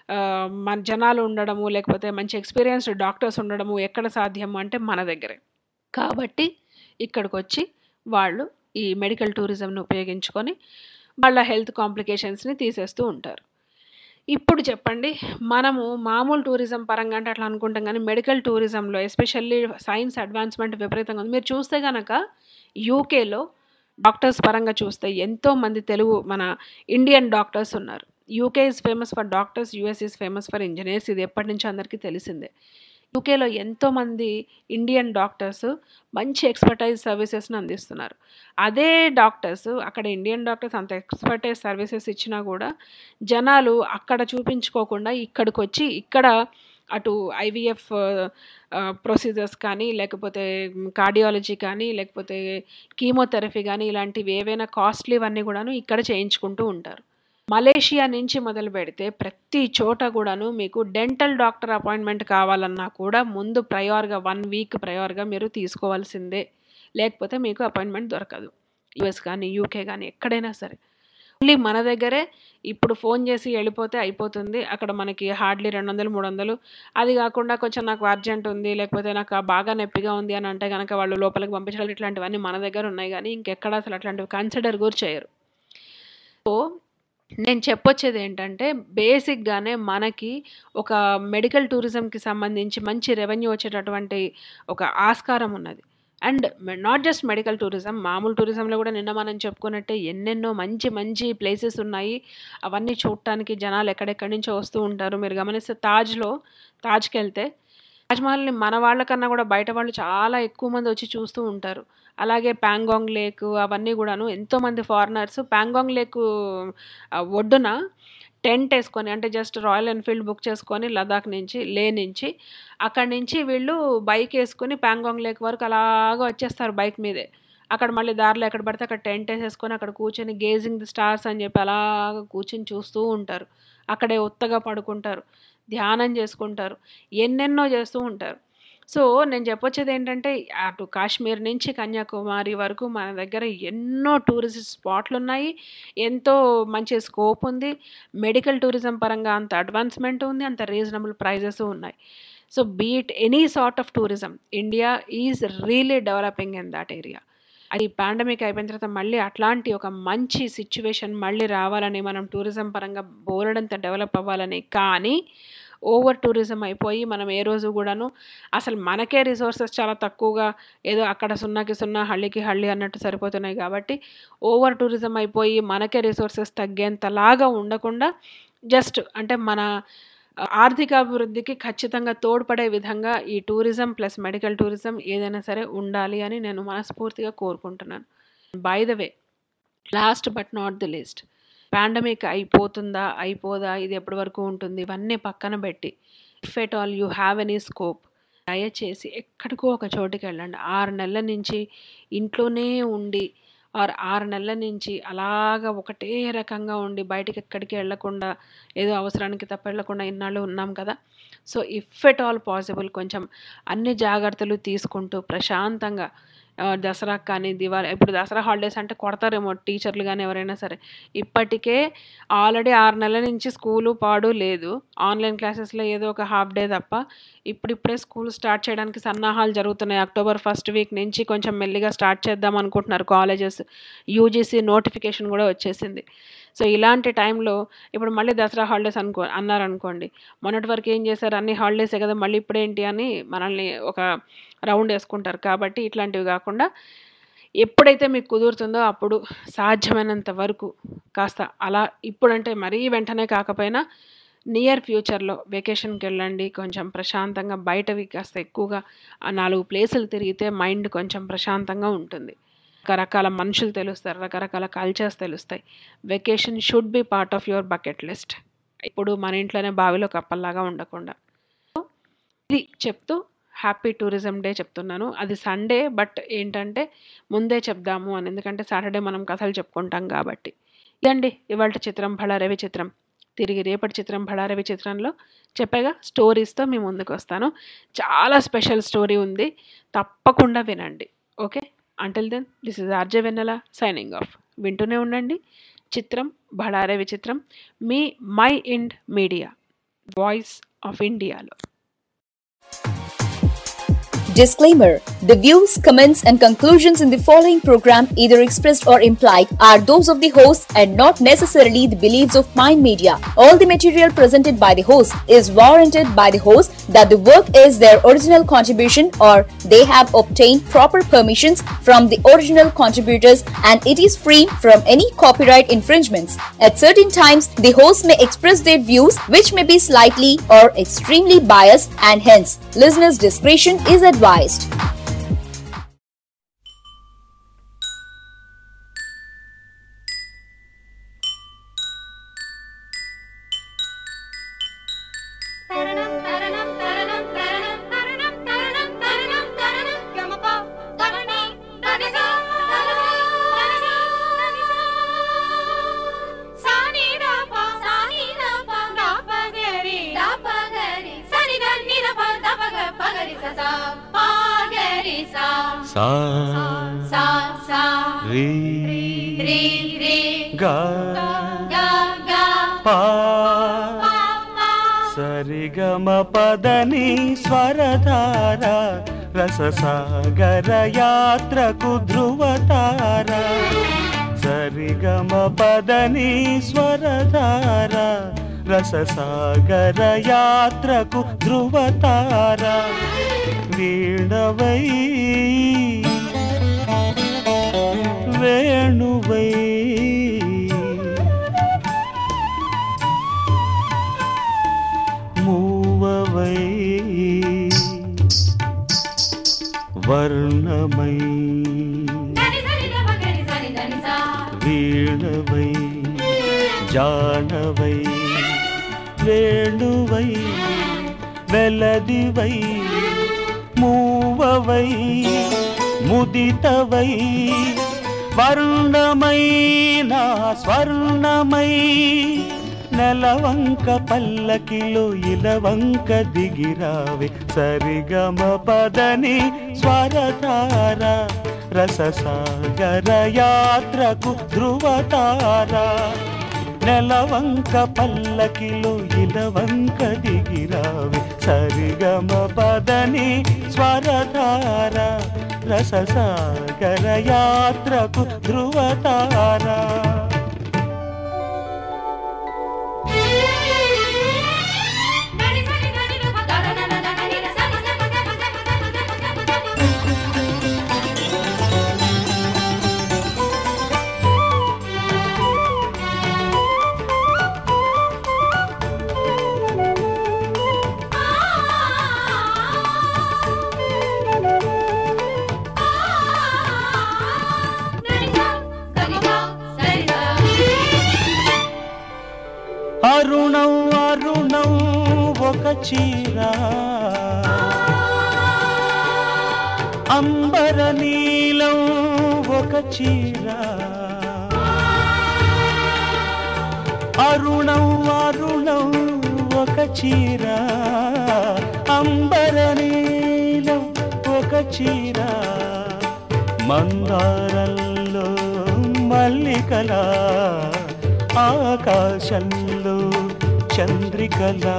[SPEAKER 3] మన జనాలు ఉండడము లేకపోతే మంచి ఎక్స్పీరియన్స్డ్ డాక్టర్స్ ఉండడము ఎక్కడ సాధ్యము అంటే మన దగ్గరే కాబట్టి ఇక్కడికి వచ్చి వాళ్ళు ఈ మెడికల్ టూరిజంను ఉపయోగించుకొని వాళ్ళ హెల్త్ కాంప్లికేషన్స్ని తీసేస్తూ ఉంటారు ఇప్పుడు చెప్పండి మనము మామూలు టూరిజం పరంగా అంటే అట్లా అనుకుంటాం కానీ మెడికల్ టూరిజంలో ఎస్పెషల్లీ సైన్స్ అడ్వాన్స్మెంట్ విపరీతంగా ఉంది మీరు చూస్తే కనుక యూకేలో డాక్టర్స్ పరంగా చూస్తే ఎంతోమంది తెలుగు మన ఇండియన్ డాక్టర్స్ ఉన్నారు UK is famous for doctors US is famous for engineers ఇది ఎప్పటి నుంచో అందరికీ తెలిసిందే యూకేలో ఎంతోమంది ఇండియన్ డాక్టర్స్ మంచి ఎక్స్పర్టైజ్ సర్వీసెస్ని అందిస్తున్నారు అదే డాక్టర్స్ అక్కడ ఇండియన్ డాక్టర్స్ అంత ఎక్స్పర్టైజ్ సర్వీసెస్ ఇచ్చినా కూడా జనాలు అక్కడ చూపించుకోకుండా ఇక్కడికి వచ్చి ఇక్కడ అటు ఐవీఎఫ్ ప్రొసీజర్స్ కానీ లేకపోతే కార్డియాలజీ కానీ లేకపోతే కీమోథెరపీ కానీ ఇలాంటివి ఏవైనా కాస్ట్లీవన్నీ కూడాను ఇక్కడ చేయించుకుంటూ ఉంటారు మలేషియా నుంచి మొదలు పెడితే ప్రతి చోట కూడాను మీకు డెంటల్ డాక్టర్ అపాయింట్మెంట్ కావాలన్నా కూడా ముందు ప్రయోర్గా వన్ వీక్ ప్రయోర్గా మీరు తీసుకోవాల్సిందే లేకపోతే మీకు అపాయింట్మెంట్ దొరకదు యుఎస్ కానీ యూకే కానీ ఎక్కడైనా సరే ఓన్లీ మన దగ్గరే ఇప్పుడు ఫోన్ చేసి వెళ్ళిపోతే అయిపోతుంది అక్కడ మనకి హార్డ్లీ రెండు వందలు మూడు వందలు అది కాకుండా కొంచెం నాకు అర్జెంట్ ఉంది లేకపోతే నాకు ఆ బాగా నొప్పిగా ఉంది అని అంటే కనుక వాళ్ళు లోపలికి పంపించడం ఇట్లాంటివన్నీ మన దగ్గర ఉన్నాయి కానీ ఇంకెక్కడ అసలు అట్లాంటివి కన్సిడర్ కూడా చేయరు సో నేను చెప్పొచ్చేది ఏంటంటే బేసిక్గానే మనకి ఒక మెడికల్ టూరిజంకి సంబంధించి మంచి రెవెన్యూ వచ్చేటటువంటి ఒక ఆస్కారం ఉన్నది and not just medical tourism మామూలు టూరిజంలో కూడా నిన్న మనం చెప్పుకున్నట్టే ఎన్నెన్నో మంచి మంచి ప్లేసెస్ ఉన్నాయి అవన్నీ చూడటానికి జనాలు ఎక్కడెక్కడి నుంచో వస్తూ ఉంటారు మీరు గమనిస్తే తాజ్లో తాజ్కి వెళ్తే తాజ్మహల్ని మన వాళ్ళకన్నా కూడా బయట వాళ్ళు చాలా ఎక్కువ మంది వచ్చి చూస్తూ ఉంటారు అలాగే ప్యాంగాంగ్ లేక్ అవన్నీ కూడాను ఎంతోమంది ఫారినర్స్ ప్యాంగాంగ్ లేక్ ఆ, ఒడ్డున టెంట్ వేసుకొని అంటే జస్ట్ రాయల్ ఎన్ఫీల్డ్ బుక్ చేసుకొని లదాఖ్ నుంచి లే నుంచి అక్కడి నుంచి వీళ్ళు బైక్ వేసుకొని ప్యాంగాంగ్ లేక్ వరకు అలాగా వచ్చేస్తారు బైక్ మీదే అక్కడ మళ్ళీ దారిలో ఎక్కడ పడితే అక్కడ టెంట్ వేసేసుకొని అక్కడ కూర్చొని గేజింగ్ ది స్టార్స్ అని చెప్పి అలాగా కూర్చొని చూస్తూ ఉంటారు అక్కడే ఉత్తగా పడుకుంటారు ధ్యానం చేసుకుంటారు ఎన్నెన్నో చేస్తూ ఉంటారు సో నేను చెప్పొచ్చేది ఏంటంటే అటు కాశ్మీర్ నుంచి కన్యాకుమారి వరకు మన దగ్గర ఎన్నో టూరిస్ట్ స్పాట్లు ఉన్నాయి ఎంతో మంచి స్కోప్ ఉంది మెడికల్ టూరిజం పరంగా అంత అడ్వాన్స్మెంట్ ఉంది అంత రీజనబుల్ ప్రైజెస్ ఉన్నాయి so beat any sort of tourism India is really developing in that area అది పాండమిక్ అయిపోయిన తర్వాత మళ్ళీ అట్లాంటి ఒక మంచి సిచ్యువేషన్ మళ్ళీ రావాలని మనం టూరిజం పరంగా బోలెడంత డెవలప్ అవ్వాలని కానీ ఓవర్ టూరిజం అయిపోయి మనం ఏ రోజు కూడాను అసలు మనకే రిసోర్సెస్ చాలా తక్కువగా ఏదో అక్కడ సున్నాకి సున్నా హళ్ళికి హళ్ళి అన్నట్టు సరిపోతున్నాయి కాబట్టి ఓవర్ టూరిజం అయిపోయి మనకే రిసోర్సెస్ తగ్గేంతలాగా ఉండకుండా జస్ట్ అంటే మన ఆర్థికాభివృద్ధికి ఖచ్చితంగా తోడ్పడే విధంగా ఈ టూరిజం ప్లస్ మెడికల్ టూరిజం ఏదైనా సరే ఉండాలి అని నేను మనస్ఫూర్తిగా కోరుకుంటున్నాను by the way last but not the least pandemic అయిపోతుందా అయిపోదా ఇది ఎప్పటి వరకు ఉంటుంది ఇవన్నీ పక్కన పెట్టి if at all you have any scope దయచేసి ఎక్కడికో ఒక చోటుకి వెళ్ళండి ఆరు నెలల నుంచి ఇంట్లోనే ఉండి ఆర్ ఆరు నెలల నుంచి అలాగా ఒకటే రకంగా ఉండి బయటికి ఎక్కడికి వెళ్ళకుండా ఏదో అవసరానికి తప్ప వెళ్ళకుండా ఇన్నాళ్ళు ఉన్నాం కదా so if at all possible కొంచెం అన్ని జాగ్రత్తలు తీసుకుంటూ ప్రశాంతంగా ఆ, దసరాకు కానీ దివాళీ ఇప్పుడు దసరా హాలిడేస్ అంటే కొడతారేమో టీచర్లు కానీ ఎవరైనా సరే ఇప్పటికే ఆల్రెడీ ఆరు నెలల నుంచి స్కూలు పాడు లేదు ఆన్లైన్ క్లాసెస్లో ఏదో ఒక హాఫ్ డే తప్ప ఇప్పుడిప్పుడే స్కూల్ స్టార్ట్ చేయడానికి సన్నాహాలు జరుగుతున్నాయి అక్టోబర్ ఫస్ట్ వీక్ నుంచి కొంచెం మెల్లిగా స్టార్ట్ చేద్దాం అనుకుంటున్నారు కాలేజెస్ యూజీసీ నోటిఫికేషన్ కూడా వచ్చేసింది సో ఇలాంటి టైంలో ఇప్పుడు మళ్ళీ దసరా హాలిడేస్ అనుకో అన్నారనుకోండి మొన్నటి వరకు ఏం చేశారు అన్ని హాలిడేసే కదా మళ్ళీ ఇప్పుడేంటి అని మనల్ని ఒక రౌండ్ వేసుకుంటారు కాబట్టి ఇట్లాంటివి కాకుండా ఎప్పుడైతే మీకు కుదురుతుందో అప్పుడు సాధ్యమైనంత వరకు కాస్త అలా ఇప్పుడంటే మరీ వెంటనే కాకపోయినా నియర్ ఫ్యూచర్లో వెకేషన్కి వెళ్ళండి కొంచెం ప్రశాంతంగా బయటవి కాస్త ఎక్కువగా ఆ నాలుగు ప్లేసులు తిరిగితే మైండ్ కొంచెం ప్రశాంతంగా ఉంటుంది రకరకాల మనుషులు తెలుస్తారు రకరకాల కల్చర్స్ తెలుస్తాయి vacation should be part of your bucket list ఇప్పుడు మన ఇంట్లోనే బావిలో కప్పల్లాగా ఉండకుండా ఇది చెప్తూ హ్యాపీ టూరిజం డే చెప్తున్నాను అది సండే బట్ ఏంటంటే ముందే చెప్దాము అని ఎందుకంటే సాటర్డే మనం కథలు చెప్పుకుంటాం కాబట్టి ఇదండి ఇవాళ చిత్రం భళారవి చిత్రం తిరిగి రేపటి చిత్రం భళారవి చిత్రంలో చెప్పాగా స్టోరీస్తో మీ ముందుకు వస్తాను చాలా స్పెషల్ స్టోరీ ఉంది తప్పకుండా వినండి okay until then this is RJ Vennela signing off వింటూనే ఉండండి చిత్రం భళారవి చిత్రం మీ మై ఇండ్ మీడియా వాయిస్ ఆఫ్ ఇండియాలో
[SPEAKER 6] Disclaimer The views, comments, and conclusions in the following program, either expressed or implied, are those of the host and not necessarily the beliefs of Mind Media. All the material presented by the host is warranted by the host that the work is their original contribution or they have obtained proper permissions from the original contributors and it is free from any copyright infringements. At certain times, the host may express their views which may be slightly or extremely biased and hence listeners' discretion is advised.
[SPEAKER 13] సా రీ గా పా సరిగమ పదని స్వరధార రససాగర యాత్రకు ధృవతార సరిగమ పదని స్వరధార రససాగర యాత్రకు ధృవతార వీణవై వేణువై మూవవై వర్ణమై వీణవై జానవై వేణువై వెలదివై మూవవై ముదితవై వర్ణమై నా స్వర్ణమై నెలవంక పల్లకిలో ఇలవంక దిగిరావే సరిగమ పదని స్వరతార రససాగర యాత్రకు ధృవతార నెలవంక పల్లకిలో ఇలవంక దిగిరావే సరిగమ పదని స్వరధార రససాగర యాత్రకు ధృవతార అరుణం అరుణం ఒక చీర అంబర నీలం ఒక చీర అరుణం అరుణం ఒక చీర అంబర నీలం ఒక చీర మందారంలో మల్లికలా ఆకాశంలో చంద్రికలా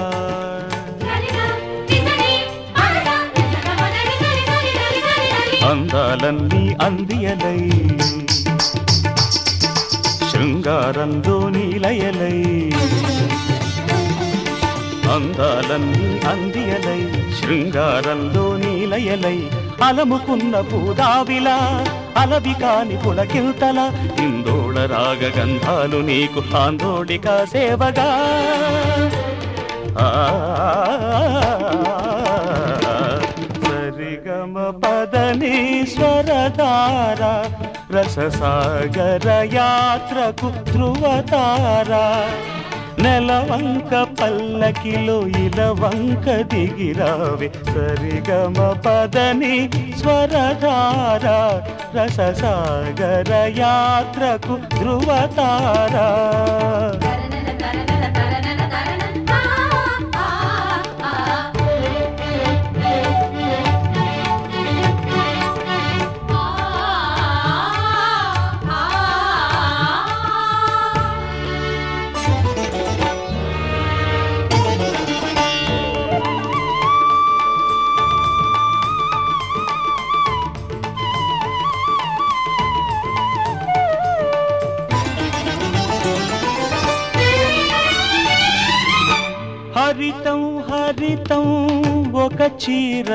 [SPEAKER 13] అందాలన్నీ అందియలై శృంగారంలో నీలయలై అందాలన్నీ అందియలై శృంగారంలో నీలయలై అలముకున్న పూదావిలా అలవి కాని పులకిల్తల ఇందోళ రాగ గంధాలు నీకు ఆందోళిక సేవగా ఆ, సరిగమ పదని స్వరధార రససాగర యాత్రకు ధృవతార నెలవంక పల్లకిలో ఇలవంక దిగిరావే సరిగమ పదని స్వరధార రససాగర యాత్రకు ధృవతారా హరితం హరితం ఒక చీర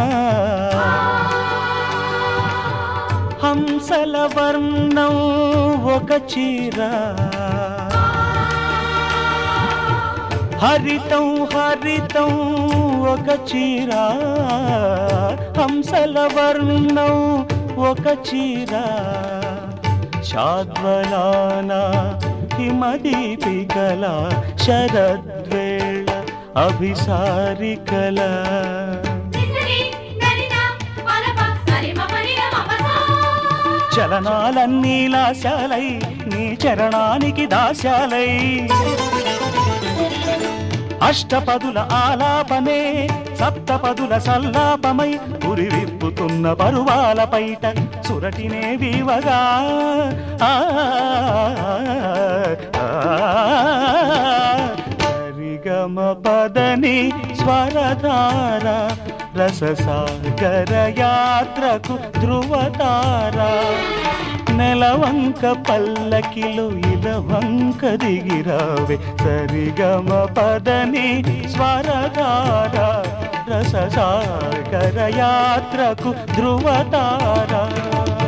[SPEAKER 13] హంసల వర్ణం ఒక చీర హరితం హరితం ఒక చీర హంసల వర్ణం ఒక చీర శాద్వలాన హిమదీపికల శరద్వేళ అభిసారికల చలనాలన్నీ లాశాలై నీ చరణానికి దాశాలై అష్టపదుల ఆలాపనే సప్తపదుల సల్లాపమై ఉరి విప్పుతున్న పరువాల పైట సురటినే వీవగా ఆ, ఆ, సరిగమ పదని స్వరధార రససాగర యాత్రకు ధృవతార నెలవంక పల్లకిలో ఇలవంక దిగిరావే సరిగమ పదని స్వరధార రససాగర యాత్రకు ధృవతార